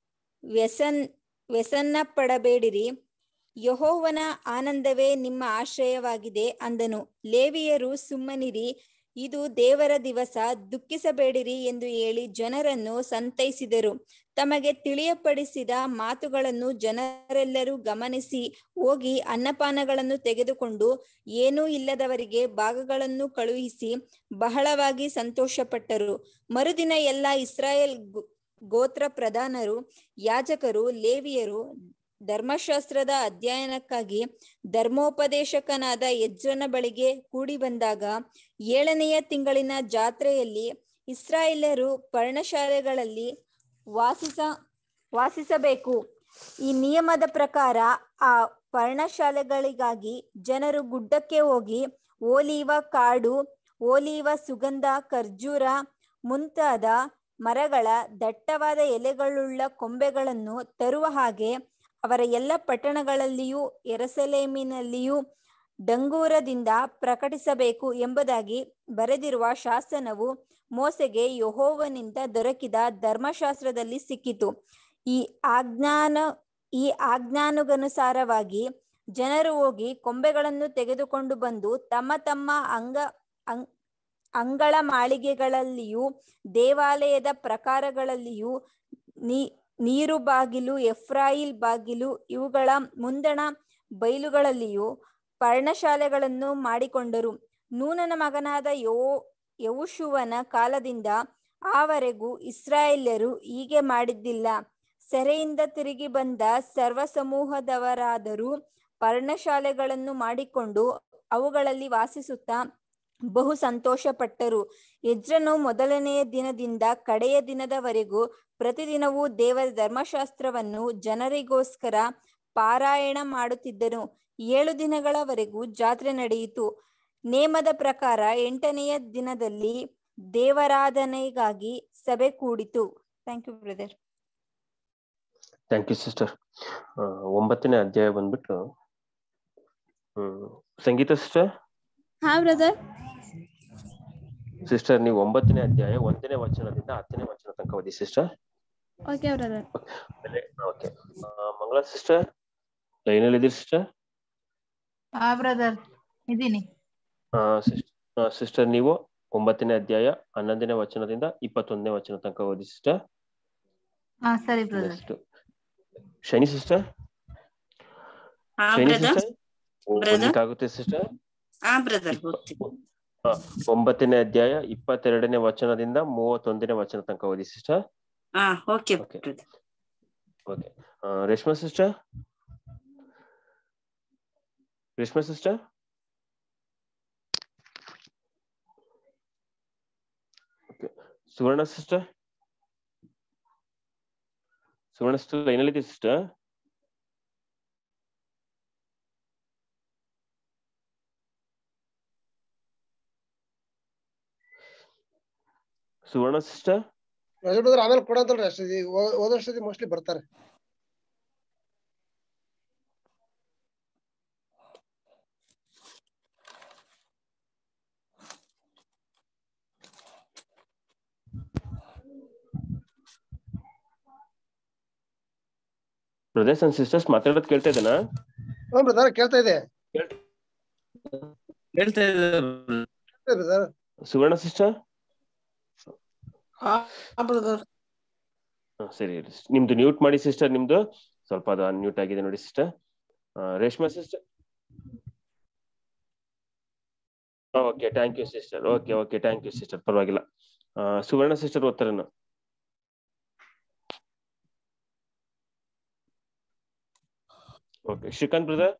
ವ್ಯಸನ್ ವ್ಯಸನ್ನ ಪಡಬೇಡಿರಿ ಯಹೋವನ ಆನಂದವೇ ನಿಮ್ಮ ಆಶ್ರಯವಾಗಿದೆ ಅಂದನು ಲೇವಿಯರು ಸುಮ್ಮನಿರಿ ಇದು ದೇವರ ದಿವಸ ದುಃಖಿಸಬೇಡಿರಿ ಎಂದು ಹೇಳಿ ಜನರನ್ನು ಸಂತೈಸಿದರು ತಮಗೆ ತಿಳಿಯಪಡಿಸಿದ ಮಾತುಗಳನ್ನು ಜನರೆಲ್ಲರೂ ಗಮನಿಸಿ ಹೋಗಿ ಅನ್ನಪಾನಗಳನ್ನು ತೆಗೆದುಕೊಂಡು ಏನೂ ಇಲ್ಲದವರಿಗೆ ಭಾಗಗಳನ್ನು ಕಳುಹಿಸಿ ಬಹಳವಾಗಿ ಸಂತೋಷಪಟ್ಟರು ಮರುದಿನ ಎಲ್ಲ ಇಸ್ರಾಯೇಲ್ ಗೋತ್ರ ಪ್ರಧಾನರು ಯಾಜಕರು ಲೇವಿಯರು ಧರ್ಮಶಾಸ್ತ್ರದ ಅಧ್ಯಯನಕ್ಕಾಗಿ ಧರ್ಮೋಪದೇಶಕನಾದ ಯಜ್ರನ ಬಳಿಗೆ ಕೂಡಿ ಬಂದಾಗ ಏಳನೆಯ ತಿಂಗಳಿನ ಜಾತ್ರೆಯಲ್ಲಿ ಇಸ್ರಾಯೇಲರು ಪರ್ಣಶಾಲೆಗಳಲ್ಲಿ ವಾಸಿಸ ವಾಸಿಸಬೇಕು ಈ ನಿಯಮದ ಪ್ರಕಾರ ಆ ಪರ್ಣಶಾಲೆಗಳಿಗಾಗಿ ಜನರು ಗುಡ್ಡಕ್ಕೆ ಹೋಗಿ ಓಲಿವ ಕಾಡು ಓಲಿವ ಸುಗಂಧ ಖರ್ಜೂರ ಮುಂತಾದ ಮರಗಳ ದಟ್ಟವಾದ ಎಲೆಗಳುಳ್ಳ ಕೊಂಬೆಗಳನ್ನು ತರುವ ಹಾಗೆ ಅವರ ಎಲ್ಲ ಪಟ್ಟಣಗಳಲ್ಲಿಯೂ ಎರಸಲೇಮಿನಲ್ಲಿಯೂ ಡಂಗೂರದಿಂದ ಪ್ರಕಟಿಸಬೇಕು ಎಂಬುದಾಗಿ ಬರೆದಿರುವ ಶಾಸನವು ಮೋಸೆಗೆ ಯಹೋವನಿಂದ ದೊರಕಿದ ಧರ್ಮಶಾಸ್ತ್ರದಲ್ಲಿ ಸಿಕ್ಕಿತು ಈ ಆಜ್ಞಾನ ಈ ಆಜ್ಞಾನುಗನುಸಾರವಾಗಿ ಜನರು ಹೋಗಿ ಕೊಂಬೆಗಳನ್ನು ತೆಗೆದುಕೊಂಡು ಬಂದು ತಮ್ಮ ತಮ್ಮ ಅಂಗ ಅಂಗ್ ಅಂಗಳ ಮಾಳಿಗೆಗಳಲ್ಲಿಯೂ ದೇವಾಲಯದ ಪ್ರಕಾರಗಳಲ್ಲಿಯೂ ನೀ ನೀರು ಬಾಗಿಲು ಎಫ್ರಾಯಿಲ್ ಬಾಗಿಲು ಇವುಗಳ ಮುಂದಣ ಬೈಲುಗಳಲ್ಲಿಯೂ ಪರ್ಣಶಾಲೆಗಳನ್ನು ಮಾಡಿಕೊಂಡರು ನೂನನ ಮಗನಾದ ಯೋ ಯವುಶುವನ ಕಾಲದಿಂದ ಆವರೆಗೂ ಇಸ್ರಾಯೇಲ್ಯರು ಹೀಗೆ ಮಾಡಿದ್ದಿಲ್ಲ ಸೆರೆಯಿಂದ ತಿರುಗಿ ಬಂದ ಸರ್ವಸಮೂಹದವರಾದರೂ ಪರ್ಣಶಾಲೆಗಳನ್ನು ಮಾಡಿಕೊಂಡು ಅವುಗಳಲ್ಲಿ ವಾಸಿಸುತ್ತಾ ಬಹು ಸಂತೋಷಪಟ್ಟರು ಎಜ್ರನು ಮೊದಲನೆಯ ದಿನದಿಂದ ಕಡೆಯ ದಿನದವರೆಗೂ ಪ್ರತಿದಿನವೂ ದೇವರ ಧರ್ಮಶಾಸ್ತ್ರವನ್ನು ಜನರಿಗೋಸ್ಕರ ಪಾರಾಯಣ ಮಾಡುತ್ತಿದ್ದನು ಏಳು ದಿನಗಳವರೆಗೂ ಜಾತ್ರೆ ನಡೆಯಿತು ನೇಮದ ಪ್ರಕಾರ ಎಂಟನೆಯ ದಿನದಲ್ಲಿ ದೇವರಾಧನೆಗಾಗಿ ಸಭೆ ಕೂಡಿತು thank you brother thank you sister ಒಂಬತ್ತನೇ ಅಧ್ಯಾಯ ಬಂದ್ಬಿಟ್ಟು ಹ್ಮ್ ಸಂಗೀತ ಸಿಸ್ಟರ್ ಹಾ ಬ್ರದರ್ ಸಿಸ್ಟರ್ ನೀವು ಒಂಬತ್ತನೇ ಅಧ್ಯಾಯ ಒಂದನೇ ವಚನದಿಂದ ಹತ್ತನೇ ವಚನ ತನಕ ಓದಿ sister okay brother okay Mangala sister ಲೈನಲ್ಲಿ ಇದೀರಿ ಸಿಸ್ಟರ್ ಹಾ ಬ್ರದರ್ ಇದೀನಿ ಸಿಸ್ಟರ್ ನೀವು ಒಂಬತ್ತನೇ ಅಧ್ಯಾಯ ಹನ್ನೊಂದನೇ ವಚನದಿಂದ ಇಪ್ಪತ್ತೊಂದನೇ ವಚನ ತನಕ ಓದಿ ಸಿಸ್ಟರ್ ಹಾ ಸರಿ ಬ್ರದರ್ ನೆಕ್ಸ್ಟ್ ಶನಿ ಸಿಸ್ಟರ್ ಹಾ ಶನಿ ಬ್ರದರ್ ಸಿಸ್ಟರ್ Brother? ಓದ್ಲಿಕ್ಕಾಗುತ್ತೆ ಸಿಸ್ಟರ್ ಹಾ ಬ್ರದರ್ ಹೋಗ್ತೀನಿ ಒಂಬತ್ತನೇ ಅಧ್ಯಾಯ ಇಪ್ಪತ್ತೆರಡನೇ ವಚನದಿಂದ ಮೂವತ್ತೊಂದನೇ ವಚನ ತನಕ ಓದಿ ಸಿಸ್ಟರ್ ಹಾ okay okay brother okay Reshma sister Reshma sister Suvarna sister Suvarna sister ಲೈನಲ್ಲಿದೆ ಸಿಸ್ಟರ್ ಸುವರ್ಣ ಸಿಸ್ಟರ್ ರಜೆ ಬ್ರದರ್ ಆಮೇಲೆ ಕೊಡಂತಲ್ರಿ ಅಷ್ಟೇ ಓದೋಷ್ಟದಿ ಮೋಸ್ಟ್ಲಿ ಬರ್ತಾರೆ ಬ್ರದರ್ಸ್ ಅಂಡ್ ಸಿಸ್ಟರ್ಸ್ ಮಾತಾಡೋದು ಕೇಳ್ತಾ ಇದ್ದೇನಾ ಹ್ಞೂ ಬ್ರದರ್ ಕೇಳ್ತಾ ಇದೆ ಹೇಳ್ತಾ ಬ್ರದರ್ ಸುವರ್ಣ ಸಿಸ್ಟರ್ ಹಾ ಬ್ರದರ್ ಸರಿ ಇರಿ. ನಿಮ್ದು ನ್ಯೂಟ್ ಮಾಡಿ ಸಿಸ್ಟರ್ ನಿಮ್ದು ಸ್ವಲ್ಪ ಅದು ಅನ್ಮ್ಯೂಟ್ ಆಗಿದೆ ನೋಡಿ sister Reshma sister okay thank you sister okay okay thank you sister ಪರವಾಗಿಲ್ಲ ಆ, ಸುವರ್ಣ ಸಿಸ್ಟರ್ ಓದ್ತಾರೇನು okay Srikanth brother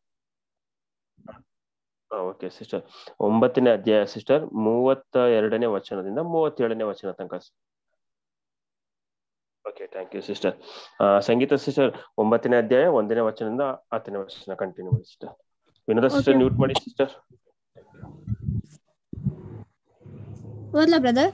okay sister ಒಂಬತ್ತನೇ ಅಧ್ಯಾಯ ಸಿಸ್ಟರ್ ಮೂವತ್ತ ಎರಡನೇ ವಚನದಿಂದ ಮೂವತ್ತೇಳನೇ ವಚನ ತನಕ okay thank you sister Sangeetha sister ಒಂಬತ್ತನೇ ಅಧ್ಯಾಯ ಒಂದನೇ ವಚನದಿಂದ ಹತ್ತನೇ ವಚನ ಕಂಟಿನ್ಯೂ ಮಾಡಿ sister Vinoda sister Okay. Mute ಮಾಡಿ ಸಿಸ್ಟರ್ ಓದ್ಲಾ ಬ್ರದರ್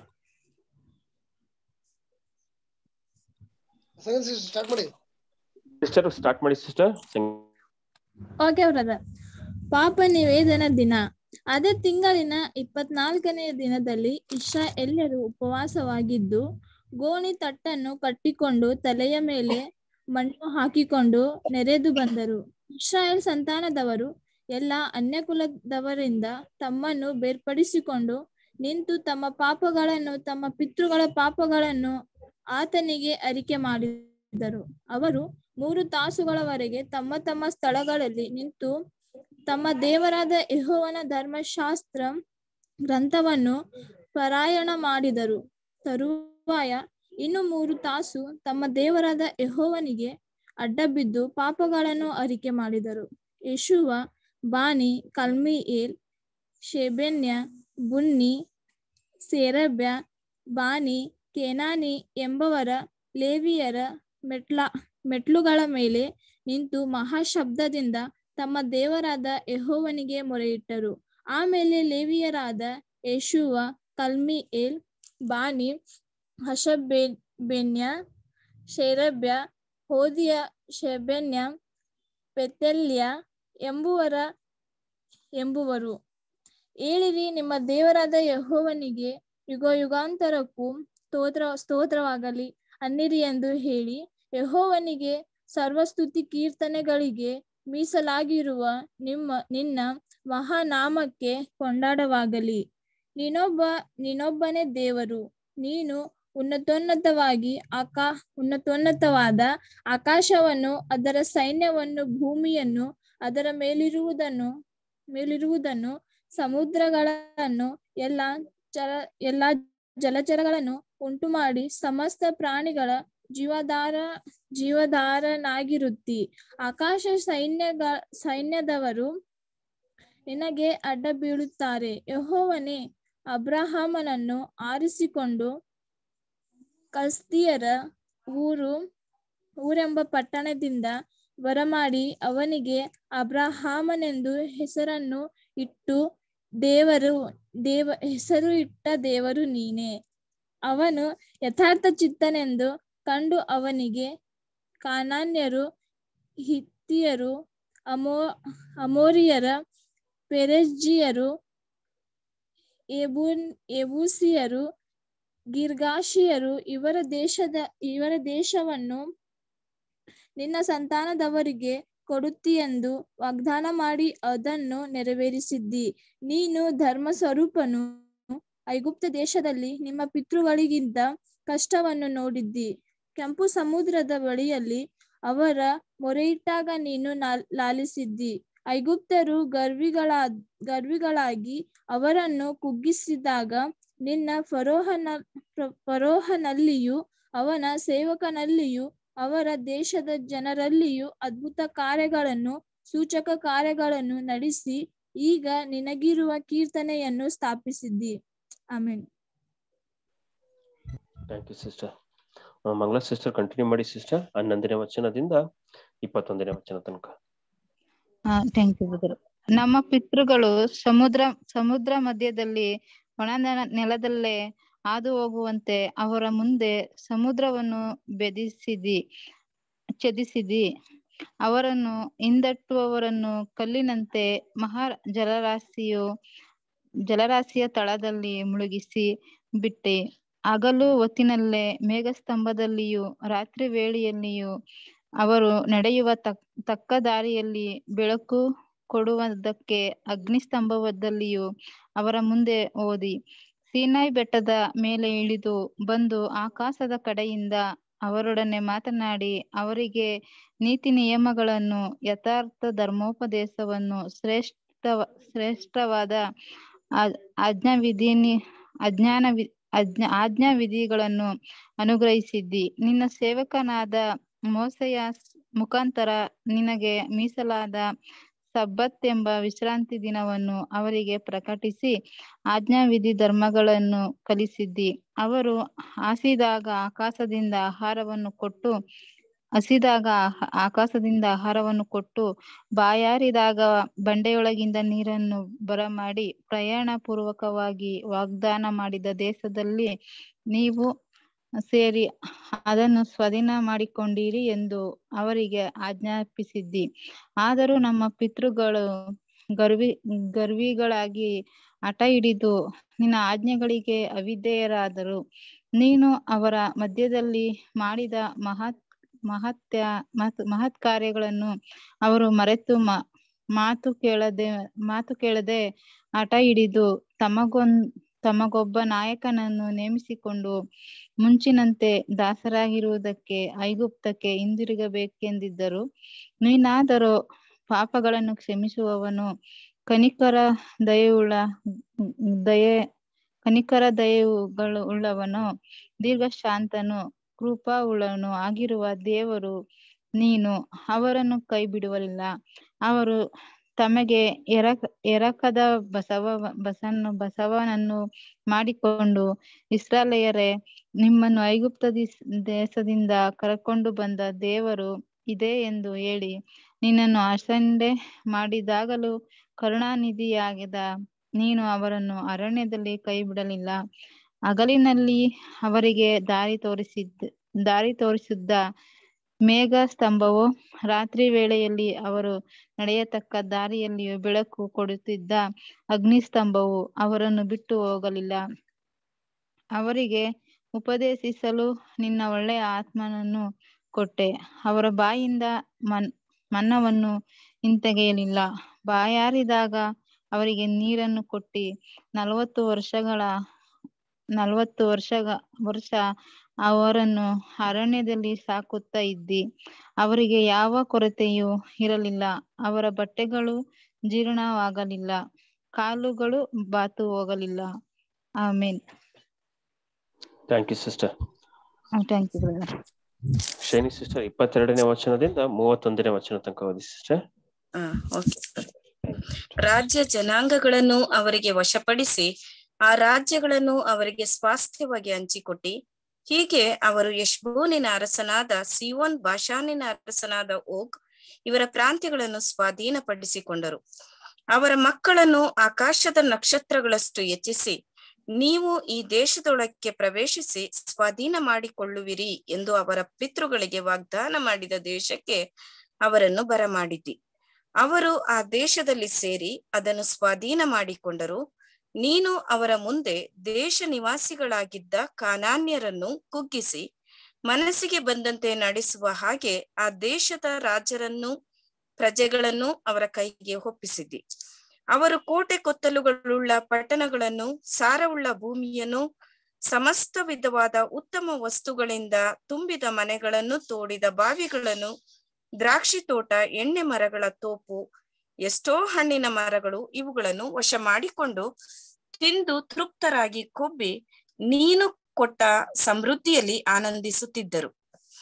ಸೆಕೆಂಡ್ ಸ್ಟಾರ್ಟ್ ಮಾಡಿ ಸಿಸ್ಟರ್ ಸ್ಟಾರ್ಟ್ ಮಾಡಿ ಸಿಸ್ಟರ್ ಓಕೆ ಬ್ರದರ್ ಪಾಪ ನಿವೇದನ ದಿನ ಅದೇ ತಿಂಗಳಿನ ಇಪ್ಪತ್ನಾಲ್ಕನೆಯ ದಿನದಲ್ಲಿ ಇಸ್ರಾಯೇಲ್ಯರು ಉಪವಾಸವಾಗಿದ್ದು ಗೋಣಿ ತಟ್ಟನ್ನು ಕಟ್ಟಿಕೊಂಡು ತಲೆಯ ಮೇಲೆ ಮಣ್ಣು ಹಾಕಿಕೊಂಡು ನೆರೆದು ಬಂದರು ಇಸ್ರಾಯೇಲ್ ಸಂತಾನದವರು ಎಲ್ಲ ಅನ್ಯಕುಲದವರಿಂದ ತಮ್ಮನ್ನು ಬೇರ್ಪಡಿಸಿಕೊಂಡು ನಿಂತು ತಮ್ಮ ಪಾಪಗಳನ್ನು ತಮ್ಮ ಪಿತೃಗಳ ಪಾಪಗಳನ್ನು ಆತನಿಗೆ ಅರಿಕೆ ಮಾಡಿದರು ಅವರು ಮೂರು ತಾಸುಗಳವರೆಗೆ ತಮ್ಮ ತಮ್ಮ ಸ್ಥಳಗಳಲ್ಲಿ ನಿಂತು ತಮ್ಮ ದೇವರಾದ ಯೆಹೋವನ ಧರ್ಮಶಾಸ್ತ್ರ ಗ್ರಂಥವನ್ನು ಪಾರಾಯಣ ಮಾಡಿದರು ತರುವಾಯ ಇನ್ನು ಮೂರು ತಾಸು ತಮ್ಮ ದೇವರಾದ ಯೆಹೋವನಿಗೆ ಅಡ್ಡಬಿದ್ದು ಪಾಪಗಳನ್ನು ಅರಿಕೆ ಮಾಡಿದರು ಯೇಷುವ ಬಾನಿ ಕಲ್ಮಿಯೇಲ್ ಶೆಬೆನ್ಯ ಬುನ್ನಿ ಸೇರಬ್ಯ ಬಾನಿ ಕೆನಾನಿ ಎಂಬವರ ಲೇವಿಯರ ಮೆಟ್ಲ ಮೆಟ್ಲುಗಳ ಮೇಲೆ ನಿಂತು ಮಹಾಶಬ್ದದಿಂದ ತಮ್ಮ ದೇವರಾದ ಯೆಹೋವನಿಗೆ ಮೊರೆಯಿಟ್ಟರು ಆಮೇಲೆ ಲೇವಿಯರಾದ ಯೇಷುವ ಕಲ್ಮಿಯೇಲ್ ಬಾನಿ ಹಷಬೆನ್ಯ ಶೇರಬ್ಯ ಹೋದಿಯ ಶೆಬೆನ್ಯ ಪೆತೆಲ್ಯ ಎಂಬುವರ ಎಂಬುವರು ಏಳಿರಿ ನಿಮ್ಮ ದೇವರಾದ ಯಹೋವನಿಗೆ ಯುಗ ಯುಗಾಂತರಕ್ಕೂ ಸ್ತೋತ್ರ ಸ್ತೋತ್ರವಾಗಲಿ ಅನ್ನಿರಿ ಎಂದು ಹೇಳಿ ಯಹೋವನಿಗೆ ಸರ್ವಸ್ತುತಿ ಕೀರ್ತನೆಗಳಿಗೆ ಮೀಸಲಾಗಿರುವ ನಿಮ್ಮ ನಿನ್ನ ಮಹಾನಾಮಕ್ಕೆ ಕೊಂಡಾಡವಾಗಲಿ ನೀನೊಬ್ಬ ನೀನೊಬ್ಬನೇ ದೇವರು ನೀನು ಉನ್ನತೋನ್ನತವಾಗಿ ಆಕಾ ಉನ್ನತೋನ್ನತವಾದ ಆಕಾಶವನ್ನು ಅದರ ಸೈನ್ಯವನ್ನು ಭೂಮಿಯನ್ನು ಅದರ ಮೇಲಿರುವುದನ್ನು ಮೇಲಿರುವುದನ್ನು ಸಮುದ್ರಗಳನ್ನು ಎಲ್ಲ ಚರ ಎಲ್ಲಾ ಜಲಚರಗಳನ್ನು ಉಂಟು ಮಾಡಿ ಸಮಸ್ತ ಪ್ರಾಣಿಗಳ ಜೀವಧಾರ ಜೀವಧಾರನಾಗಿರುತ್ತಿ ಆಕಾಶ ಸೈನ್ಯಗ ಸೈನ್ಯದವರು ನಿನಗೆ ಅಡ್ಡ ಬೀಳುತ್ತಾರೆ ಯಹೋವನೇ ಅಬ್ರಹಾಮನನ್ನು ಆರಿಸಿಕೊಂಡು ಕಸ್ತಿಯರ ಊರು ಊರೆಂಬ ಪಟ್ಟಣದಿಂದ ಬರಮಾಡಿ ಅವನಿಗೆ ಅಬ್ರಹಾಮನೆಂದು ಹೆಸರನ್ನು ಇಟ್ಟು ದೇವರು ದೇವ ಹೆಸರು ಇಟ್ಟ ದೇವರು ನೀನೇ ಅವನು ಯಥಾರ್ಥ ಚಿತ್ತನೆಂದು ಕಂಡು ಅವನಿಗೆ ಕಾನಾನ್ಯರು ಹಿತ್ತಿಯರು ಅಮೋ ಅಮೋರಿಯರ ಪೆರೆಜ್ಜಿಯರು ಎಬೂನ್ ಎಬೂಸಿಯರು ಗಿರ್ಗಾಶಿಯರು ಇವರ ದೇಶದ ಇವರ ದೇಶವನ್ನು ನಿನ್ನ ಸಂತಾನದವರಿಗೆ ಕೊಡುತ್ತೀಯೆಂದು ವಾಗ್ದಾನ ಮಾಡಿ ಅದನ್ನು ನೆರವೇರಿಸಿದ್ದಿ ನೀನು ಧರ್ಮ ಸ್ವರೂಪನು ಐಗುಪ್ತ ದೇಶದಲ್ಲಿ ನಿಮ್ಮ ಪಿತೃಗಳಿಗಿಂತ ಕಷ್ಟವನ್ನು ನೋಡಿದ್ದಿ ಕೆಂಪು ಸಮುದ್ರದ ಬಳಿಯಲ್ಲಿ ಅವರ ಮೊರೆಯಿಟ್ಟಾಗ ನೀನು ಲಾಲಿಸಿದ್ದಿ ಐಗುಪ್ತರು ಗರ್ವಿಗಳ ಗರ್ವಿಗಳಾಗಿ ಅವರನ್ನು ಕುಗ್ಗಿಸಿದಾಗ ನಿನ್ನ ಫರೋಹನ ಫರೋಹನಲ್ಲಿಯೂ ಅವನ ಸೇವಕನಲ್ಲಿಯೂ ಅವರ ದೇಶದ ಜನರಲ್ಲಿಯೂ ಅದ್ಭುತ ಕಾರ್ಯಗಳನ್ನು ಸೂಚಕ ಕಾರ್ಯಗಳನ್ನು ನಡೆಸಿ ಈಗ ನಿನಗಿರುವ ಕೀರ್ತನೆಯನ್ನು ಸ್ಥಾಪಿಸಿದ್ದಿ amen thank you sister Mangala sister continue ಮಾಡಿ ಸಿಸ್ಟರ್ ಹನ್ನೊಂದನೇ ವಚನದಿಂದ ಇಪ್ಪತ್ತೊಂದನೇ ವಚನ ತನಕ ಹಾ ಥ್ಯಾಂಕ್ ಯು ಬ್ರದರ್ ನಮ್ಮ ಪಿತೃಗಳು ಸಮುದ್ರ ಸಮುದ್ರ ಮಧ್ಯದಲ್ಲಿ ಒಣ ನೆಲ- ನೆಲದಲ್ಲೇ ಹಾದು ಹೋಗುವಂತೆ ಅವರ ಮುಂದೆ ಸಮುದ್ರವನ್ನು ಬೆದಿಸಿದಿ ಛೇದಿಸಿದಿ ಅವರನ್ನು ಹಿಂದಟ್ಟುವವರನ್ನು ಕಲ್ಲಿನಂತೆ ಮಹಾ ಜಲರಾಶಿಯು ಜಲರಾಶಿಯ ತಳದಲ್ಲಿ ಮುಳುಗಿಸಿ ಬಿಟ್ಟೆ ಹಗಲು ಹೊತ್ತಿನಲ್ಲೇ ಮೇಘಸ್ತಂಭದಲ್ಲಿಯೂ ರಾತ್ರಿ ವೇಳೆಯಲ್ಲಿಯೂ ಅವರು ನಡೆಯುವ ತಕ್ ತಕ್ಕ ದಾರಿಯಲ್ಲಿ ಬೆಳಕು ಕೊಡುವುದಕ್ಕೆ ಅಗ್ನಿಸ್ತಂಭದಲ್ಲಿಯೂ ಅವರ ಮುಂದೆ ಓದಿ ಸೀನಾಯಿ ಬೆಟ್ಟದ ಮೇಲೆ ಇಳಿದು ಬಂದು ಆಕಾಶದ ಕಡೆಯಿಂದ ಅವರೊಡನೆ ಮಾತನಾಡಿ ಅವರಿಗೆ ನೀತಿ ನಿಯಮಗಳನ್ನು ಯಥಾರ್ಥ ಧರ್ಮೋಪದೇಶವನ್ನು ಶ್ರೇಷ್ಠ ಶ್ರೇಷ್ಠವಾದ ಆ- ಆಜ್ಞಾವಿಧಿ ಅಜ್ಞಾನ ವಿ- ಅಜ್ಞ ಆಜ್ಞಾ ವಿಧಿಗಳನ್ನು ಅನುಗ್ರಹಿಸಿದ್ದಿ ನಿನ್ನ ಸೇವಕನಾದ ಮೋಸೆಯ ಮುಖಾಂತರ ನಿನಗೆ ಮೀಸಲಾದ ಸಬ್ಬತ್ ಎಂಬ ವಿಶ್ರಾಂತಿ ದಿನವನ್ನು ಅವರಿಗೆ ಪ್ರಕಟಿಸಿ ಆಜ್ಞಾವಿಧಿ ಧರ್ಮಗಳನ್ನು ಕಲಿಸಿದ್ದಿ ಅವರು ಹಾಸಿದಾಗ ಆಕಾಶದಿಂದ ಆಹಾರವನ್ನು ಕೊಟ್ಟು ಹಸಿದಾಗ ಆಹ- ಆಕಾಶದಿಂದ ಆಹಾರವನ್ನು ಕೊಟ್ಟು ಬಾಯಾರಿದಾಗ ಬಂಡೆಯೊಳಗಿಂದ ನೀರನ್ನು ಬರಮಾಡಿ ಪ್ರಯಾಣ ಪೂರ್ವಕವಾಗಿ ವಾಗ್ದಾನ ಮಾಡಿದ ದೇಶದಲ್ಲಿ ನೀವು ಸೇರಿ ಅದನ್ನು ಸ್ವಾಧೀನ ಮಾಡಿಕೊಂಡಿರಿ ಎಂದು ಅವರಿಗೆ ಆಜ್ಞಾಪಿಸಿದ್ದಿ ಆದರೂ ನಮ್ಮ ಪಿತೃಗಳು ಗರ್ವಿ ಗರ್ವಿಗಳಾಗಿ ಹಠ ಹಿಡಿದು ನಿನ್ನ ಆಜ್ಞೆಗಳಿಗೆ ಅವಿಧೇಯರಾದರು ನೀನು ಅವರ ಮಧ್ಯದಲ್ಲಿ ಮಾಡಿದ ಮಹತ್ ಮಹತ್ಯ ಮಹತ್ ಮಹತ್ ಕಾರ್ಯಗಳನ್ನು ಅವರು ಮರೆತು ಮ- ಮಾತು ಕೇಳದೆ ಮಾತು ಕೇಳದೆ ಹಠ ಹಿಡಿದು ತಮಗೊಂದ್ ತಮಗೊಬ್ಬ ನಾಯಕನನ್ನು ನೇಮಿಸಿಕೊಂಡು ಮುಂಚಿನಂತೆ ದಾಸರಾಗಿರುವುದಕ್ಕೆ ಐಗುಪ್ತಕ್ಕೆ ಹಿಂದಿರುಗಬೇಕೆಂದಿದ್ದರು ನೀನಾದರೂ ಪಾಪಗಳನ್ನು ಕ್ಷಮಿಸುವವನು ಕನಿಕರ ದಯೆಯುಳ್ಳ ದಯೆ ಕನಿಕರ ದಯೆಗಳು ಉಳ್ಳವನು ದೀರ್ಘಶಾಂತನು ಕೃಪಾ ಉಳ್ಳವನು ಆಗಿರುವ ದೇವರು ನೀನು ಅವರನ್ನು ಕೈ ಬಿಡುವಲಿಲ್ಲ ಅವರು ತಮಗೆ ಎರಕ ಎರಕದ ಬಸವ ಬಸನ್ನು ಬಸವನನ್ನು ಮಾಡಿಕೊಂಡು ಇಸ್ರಾಯೇಲರೇ ನಿಮ್ಮನ್ನು ಐಗುಪ್ತ ದಿಸ್- ದೇಶದಿಂದ ಕರಕೊಂಡು ಬಂದ ದೇವರು ಇದೇ ಎಂದು ಹೇಳಿ ನಿನ್ನನ್ನು ಅಸಡ್ಡೆ ಮಾಡಿದಾಗಲೂ ಕರುಣಾನಿಧಿಯಾಗಿದ ನೀನು ಅವರನ್ನು ಅರಣ್ಯದಲ್ಲಿ ಕೈ ಬಿಡಲಿಲ್ಲ ಹಗಲಿನಲ್ಲಿ ಅವರಿಗೆ ದಾರಿ ತೋರಿಸಿದ್ದ ದಾರಿ ತೋರಿಸಿದ್ದ ಮೇಘ ಸ್ತಂಭವು ರಾತ್ರಿ ವೇಳೆಯಲ್ಲಿ ಅವರು ನಡೆಯತಕ್ಕ ದಾರಿಯಲ್ಲಿಯೂ ಬೆಳಕು ಕೊಡುತ್ತಿದ್ದ ಅಗ್ನಿ ಸ್ತಂಭವು ಅವರನ್ನು ಬಿಟ್ಟು ಹೋಗಲಿಲ್ಲ ಅವರಿಗೆ ಉಪದೇಶಿಸಲು ನಿನ್ನ ಒಳ್ಳೆಯ ಆತ್ಮನನ್ನು ಕೊಟ್ಟೆ ಅವರ ಬಾಯಿಂದ ಮನ್ ಮನ್ನವನ್ನು ಹಿಂತೆಗೆಯಲಿಲ್ಲ ಬಾಯಾರಿದಾಗ ಅವರಿಗೆ ನೀರನ್ನು ಕೊಟ್ಟಿ ನಲವತ್ತು ವರ್ಷಗಳ ನಲವತ್ತು ವರ್ಷ ವರ್ಷ ಅವರನ್ನು ಅರಣ್ಯದಲ್ಲಿ ಸಾಕುತ್ತಾ ಇದ್ದಿ ಅವರಿಗೆ ಯಾವ ಕೊರತೆಯೂ ಇರಲಿಲ್ಲ ಅವರ ಬಟ್ಟೆಗಳು ಜೀರ್ಣವಾಗಲಿಲ್ಲ ಕಾಲುಗಳು ಬಾತು ಹೋಗಲಿಲ್ಲ amen thank you sister thank you brother Shiny sister ಇಪ್ಪತ್ತೆರಡನೇ ವಚನದಿಂದ ಮೂವತ್ತೊಂದನೇ ವಚನ ತನಕ ಓದಿ ಸಿಸ್ಟರ್ ಆ, okay. ರಾಜ್ಯ ಜನಾಂಗಗಳನ್ನು ಅವರಿಗೆ ವಶಪಡಿಸಿ ಆ ರಾಜ್ಯಗಳನ್ನು ಅವರಿಗೆ ಸ್ವಾಸ್ಥ್ಯವಾಗಿ ಹಂಚಿಕೊಟ್ಟಿ ಹೀಗೆ ಅವರು ಯಶ್ಬೋನಿನ ಅರಸನಾದ ಸಿಯೋನ್ ಬಾಷಾನಿನ ಅರಸನಾದ ಓಗ್ ಇವರ ಪ್ರಾಂತ್ಯಗಳನ್ನು ಸ್ವಾಧೀನಪಡಿಸಿಕೊಂಡರು ಅವರ ಮಕ್ಕಳನ್ನು ಆಕಾಶದ ನಕ್ಷತ್ರಗಳಷ್ಟು ಹೆಚ್ಚಿಸಿ ನೀವು ಈ ದೇಶದೊಳಕ್ಕೆ ಪ್ರವೇಶಿಸಿ ಸ್ವಾಧೀನ ಮಾಡಿಕೊಳ್ಳುವಿರಿ ಎಂದು ಅವರ ಪಿತೃಗಳಿಗೆ ವಾಗ್ದಾನ ಮಾಡಿದ ದೇಶಕ್ಕೆ ಅವರನ್ನು ಬರಮಾಡಿದ್ದಿ ಅವರು ಆ ದೇಶದಲ್ಲಿ ಸೇರಿ ಅದನ್ನು ಸ್ವಾಧೀನ ಮಾಡಿಕೊಂಡರು ನೀನು ಅವರ ಮುಂದೆ ದೇಶ ನಿವಾಸಿಗಳಾಗಿದ್ದ ಕಾನಾನ್ಯರನ್ನು ಕುಗ್ಗಿಸಿ ಮನಸ್ಸಿಗೆ ಬಂದಂತೆ ನಡೆಸುವ ಹಾಗೆ ಆ ದೇಶದ ರಾಜರನ್ನು ಪ್ರಜೆಗಳನ್ನು ಅವರ ಕೈಗೆ ಒಪ್ಪಿಸಿದ್ದಿ ಅವರು ಕೋಟೆ ಕೊತ್ತಲುಗಳುಳ್ಳ ಪಟ್ಟಣಗಳನ್ನು ಸಾರವುಳ್ಳ ಭೂಮಿಯನ್ನು ಸಮಸ್ತ ವಿಧವಾದ ಉತ್ತಮ ವಸ್ತುಗಳಿಂದ ತುಂಬಿದ ಮನೆಗಳನ್ನು ತೋಡಿದ ಬಾವಿಗಳನ್ನು ದ್ರಾಕ್ಷಿ ತೋಟ ಎಣ್ಣೆ ಮರಗಳ ತೋಪು ಎಷ್ಟೋ ಹಣ್ಣಿನ ಮರಗಳು ಇವುಗಳನ್ನು ವಶ ಮಾಡಿಕೊಂಡು ತಿಂದು ತೃಪ್ತರಾಗಿ ಕೊಬ್ಬಿ ನೀನು ಕೊಟ್ಟ ಸಮೃದ್ಧಿಯಲ್ಲಿ ಆನಂದಿಸುತ್ತಿದ್ದರು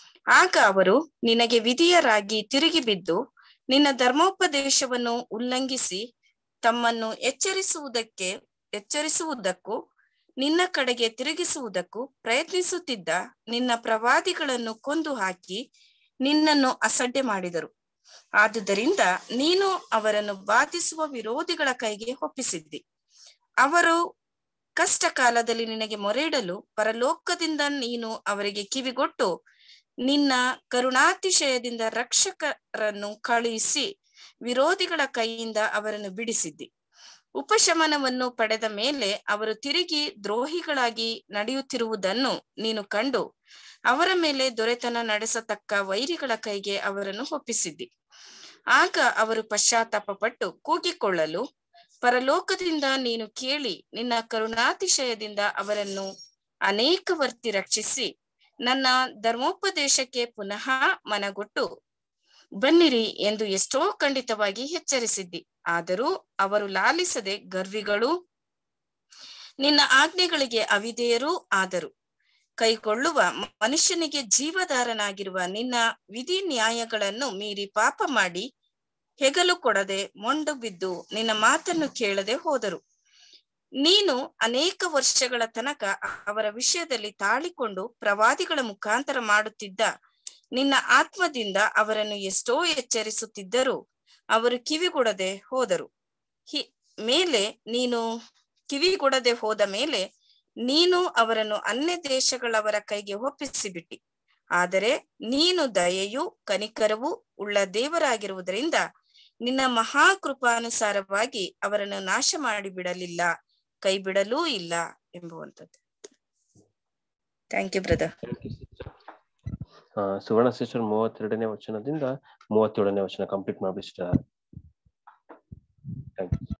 ಆಗ ಅವರು ನಿನಗೆ ವಿಧಿಯರಾಗಿ ತಿರುಗಿ ಬಿದ್ದು ನಿನ್ನ ಧರ್ಮೋಪದೇಶವನ್ನು ಉಲ್ಲಂಘಿಸಿ ತಮ್ಮನ್ನು ಎಚ್ಚರಿಸುವುದಕ್ಕೆ ಎಚ್ಚರಿಸುವುದಕ್ಕೂ ನಿನ್ನ ಕಡೆಗೆ ತಿರುಗಿಸುವುದಕ್ಕೂ ಪ್ರಯತ್ನಿಸುತ್ತಿದ್ದ ನಿನ್ನ ಪ್ರವಾದಿಗಳನ್ನು ಕೊಂದು ಹಾಕಿ ನಿನ್ನನ್ನು ಅಸಡ್ಡೆ ಮಾಡಿದರು ಆದುದರಿಂದ ನೀನು ಅವರನ್ನು ಬಾಧಿಸುವ ವಿರೋಧಿಗಳ ಕೈಗೆ ಒಪ್ಪಿಸಿದ್ದಿ ಅವರು ಕಷ್ಟ ಕಾಲದಲ್ಲಿ ನಿನಗೆ ಮೊರೆಯಿಡಲು ಪರಲೋಕದಿಂದ ನೀನು ಅವರಿಗೆ ಕಿವಿಗೊಟ್ಟು ನಿನ್ನ ಕರುಣಾತಿಶಯದಿಂದ ರಕ್ಷಕರನ್ನು ಕಳುಹಿಸಿ ವಿರೋಧಿಗಳ ಕೈಯಿಂದ ಅವರನ್ನು ಬಿಡಿಸಿದ್ದಿ ಉಪಶಮನವನ್ನು ಪಡೆದ ಮೇಲೆ ಅವರು ತಿರುಗಿ ದ್ರೋಹಿಗಳಾಗಿ ನಡೆಯುತ್ತಿರುವುದನ್ನು ನೀನು ಕಂಡು ಅವರ ಮೇಲೆ ದೊರೆತನ ನಡೆಸತಕ್ಕ ವೈರಿಗಳ ಕೈಗೆ ಅವರನ್ನು ಒಪ್ಪಿಸಿದ್ದಿ ಆಗ ಅವರು ಪಶ್ಚಾತ್ತಾಪ ಪಟ್ಟು ಕೂಗಿಕೊಳ್ಳಲು ಪರಲೋಕದಿಂದ ನೀನು ಕೇಳಿ ನಿನ್ನ ಕರುಣಾತಿಶಯದಿಂದ ಅವರನ್ನು ಅನೇಕ ವರ್ತಿ ರಕ್ಷಿಸಿ ನನ್ನ ಧರ್ಮೋಪದೇಶಕ್ಕೆ ಪುನಃ ಮನಗೊಟ್ಟು ಬನ್ನಿರಿ ಎಂದು ಎಷ್ಟೋ ಖಂಡಿತವಾಗಿ ಎಚ್ಚರಿಸಿದ್ದಿ ಆದರೂ ಅವರು ಲಾಲಿಸದೆ ಗರ್ವಿಗಳು ನಿನ್ನ ಆಜ್ಞೆಗಳಿಗೆ ಅವಿಧೇಯರೂ ಆದರು ಕೈಗೊಳ್ಳುವ ಮನುಷ್ಯನಿಗೆ ಜೀವಧಾರನಾಗಿರುವ ನಿನ್ನ ವಿಧಿ ನ್ಯಾಯಗಳನ್ನು ಮೀರಿ ಪಾಪ ಮಾಡಿ ಹೆಗಲು ಕೊಡದೆ ಮೊಂಡು ಬಿದ್ದು ನಿನ್ನ ಮಾತನ್ನು ಕೇಳದೆ ಹೋದರು ನೀನು ಅನೇಕ ವರ್ಷಗಳ ತನಕ ಅವರ ವಿಷಯದಲ್ಲಿ ತಾಳಿಕೊಂಡು ಪ್ರವಾದಿಗಳ ಮುಖಾಂತರ ಮಾಡುತ್ತಿದ್ದ ನಿನ್ನ ಆತ್ಮದಿಂದ ಅವರನ್ನು ಎಷ್ಟೋ ಎಚ್ಚರಿಸುತ್ತಿದ್ದರೂ ಅವರು ಕಿವಿಗೊಡದೆ ಹೋದರು ಹಿ ಮೇಲೆ ನೀನು ಕಿವಿಗೊಡದೆ ಹೋದ ಮೇಲೆ ನೀನು ಅವರನ್ನು ಅನ್ಯ ದೇಶಗಳವರ ಕೈಗೆ ಒಪ್ಪಿಸಿಬಿಟ್ಟಿ ಆದರೆ ನೀನು ದಯೆಯೂ ಕನಿಕರವೂ ಉಳ್ಳ ದೇವರಾಗಿರುವುದರಿಂದ ನಿನ್ನ ಮಹಾಕೃಪಾನುಸಾರವಾಗಿ ಅವರನ್ನು ನಾಶ ಮಾಡಿ ಬಿಡಲಿಲ್ಲ ಕೈ ಬಿಡಲೂ ಇಲ್ಲ ಎಂಬುವಂಥದ್ದು ಥ್ಯಾಂಕ್ ಯು ಬ್ರದರ್ ಸುವರ್ಣ ಸಿಸ್ಟರ್ ಮೂವತ್ತೆರಡನೇ ವಚನದಿಂದ ಮೂವತ್ತೇಳನೇ ವಚನ ಕಂಪ್ಲೀಟ್ ಮಾಡ್ಬಿಡಿ sister thank you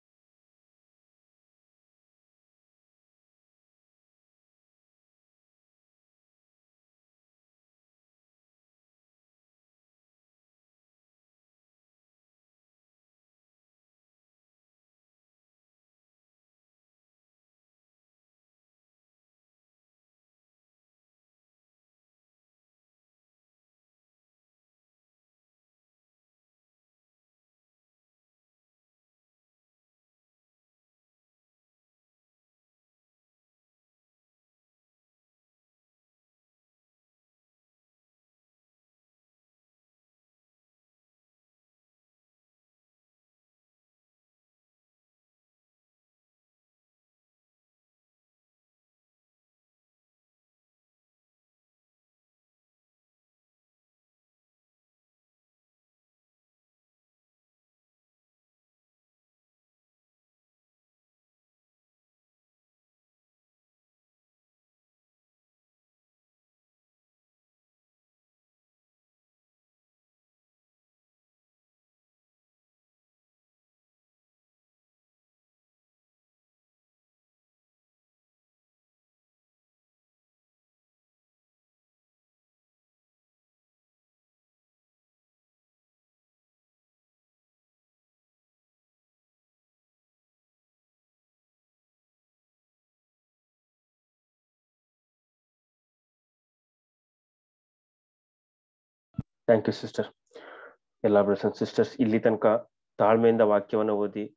thank you sister ಎಲ್ಲ ಬ್ರದರ್ಸ್ ಅಂಡ್ ಸಿಸ್ಟರ್ಸ್ ಇಲ್ಲಿ ತನಕ ತಾಳ್ಮೆಯಿಂದ ವಾಕ್ಯವನ್ನು ಓದಿ